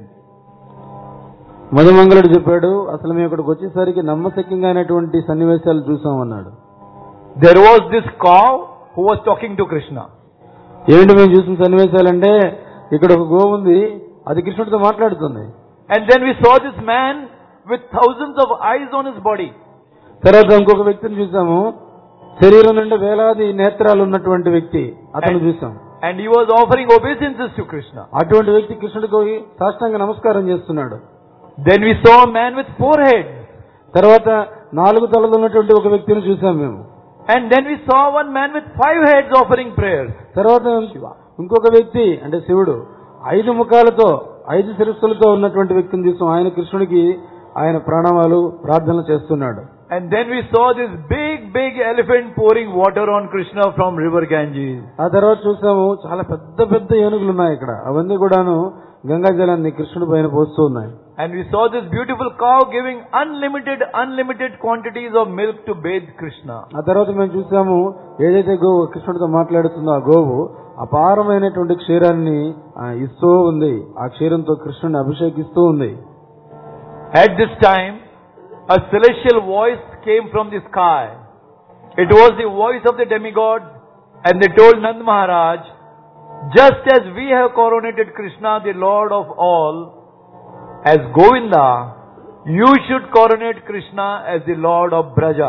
మధుమంగళుడు చెప్పాడు అసలు మేము ఇక్కడికి వచ్చేసరికి నమ్మశక్యంగా అయినటువంటి సన్నివేశాలు చూసామన్నాడు There was this cow who was talking to Krishna. ఏంటి మేము చూసిన సన్నివేశాలంటే ఇక్కడ ఒక గోవు ఉంది అది కృష్ణుడితో మాట్లాడుతుంది And then we saw this man with thousands of eyes on his body. తర్వాత ఇంకొక వ్యక్తిని చూసాము శరీరం నుండి వేలాది నేత్రాలు ఉన్నటువంటి వ్యక్తి అతను చూసాం And he was offering obeisances to Krishna. అటువంటి వ్యక్తి కృష్ణుడికి పోయి సాష్టాంగ నమస్కారం చేస్తున్నాడు Then we saw a man with four heads. తర్వాత నాలుగు తలలు ఉన్నటువంటి ఒక వ్యక్తిని చూసాం మేము And then we saw one man with five heads offering prayers. తర్వాత ఇంకొక వ్యక్తి అంటే శివుడు ఐదు ముఖాలతో ఐదు శిరస్సులతో ఉన్నటువంటి వ్యక్తిని చూసాం ఆయన కృష్ణుడికి ఆయన ప్రాణాలు ప్రార్థనలు చేస్తున్నాడు And then we saw this big, big elephant pouring water on Krishna from river Ganges. ఆ తర్వాత చూసాము చాలా పెద్ద పెద్ద ఏనుగులు ఉన్నాయి ఇక్కడ అవన్నీ కూడాను గంగా జలాన్ని కృష్ణుడి పైన పోస్తూ ఉన్నాయి And we saw this beautiful cow giving unlimited, unlimited quantities of milk to bathe Krishna. ఆ తర్వాత మేము చూసాము ఏదైతే గోవు కృష్ణుడితో మాట్లాడుతుందో ఆ గోవు అపారమైనటువంటి క్షీరాన్ని ఆ, ఇస్తూ ఉంది ఆ క్షీరంతో కృష్ణుడిని అభిషేకిస్తూ ఉంది At this time, a celestial voice came from the sky. It was the voice of the demigods, and they told Nand Maharaj, just as we have coronated Krishna, the Lord of all, as Govinda, you should coronate Krishna as the Lord of Braja.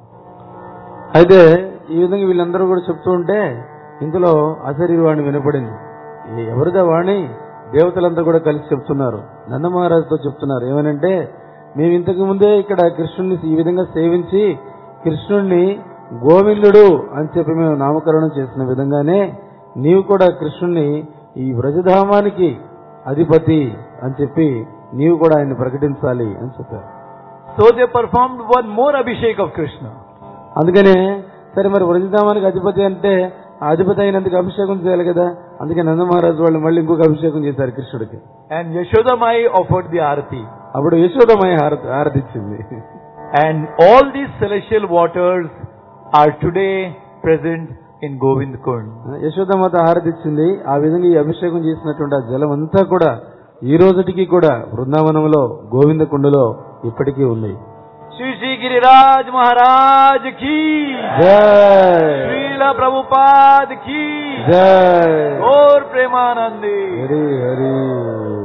అయితే ఈ విధంగా వీళ్ళందరూ కూడా చెప్తూ ఉంటే ఇందులో అశరీర వాణి వినపడింది ఈ ఎవరిదా వాణి దేవతలంతా కూడా కలిసి చెప్తున్నారు నందమహారాజుతో చెప్తున్నారు ఏమనంటే మేము ఇంతకు ముందే ఇక్కడ కృష్ణుడిని ఈ విధంగా సేవించి కృష్ణుడిని గోవిందుడు అని చెప్పి మేము నామకరణం చేసిన విధంగానే నీవు కూడా కృష్ణుడిని ఈ వ్రజధామానికి అధిపతి అని చెప్పి నీవు కూడా ఆయన్ని ప్రకటించాలి అని చెప్పారు So they performed one more Abhishek of Krishna. అందుకనే సరే మరి వ్రజధామానికి అధిపతి అంటే ఆ అధిపతి అయినందుకు అభిషేకం చేయాలి కదా అందుకే నందమహారాజు వాళ్ళు మళ్ళీ ఇంకొక అభిషేకం చేశారు కృష్ణుడికి And Yashodamai offered the Arati. అప్పుడు యశోదమయ హారతి హారతిచ్చింది And all these celestial waters are today present in Govind Kund. యశోదమాత హారతిచ్చింది ఆ విధంగా ఈ అభిషేకం చేసినటువంటి ఆ జలం అంతా కూడా ఈ రోజుటికి కూడా బృందావనంలో గోవింద కుండలో ఇప్పటికీ ఉంది Shri Shri Giriraj Maharaj ki, జై Srila Prabhupada ki, జై Gaur Premanandi. హరి హరి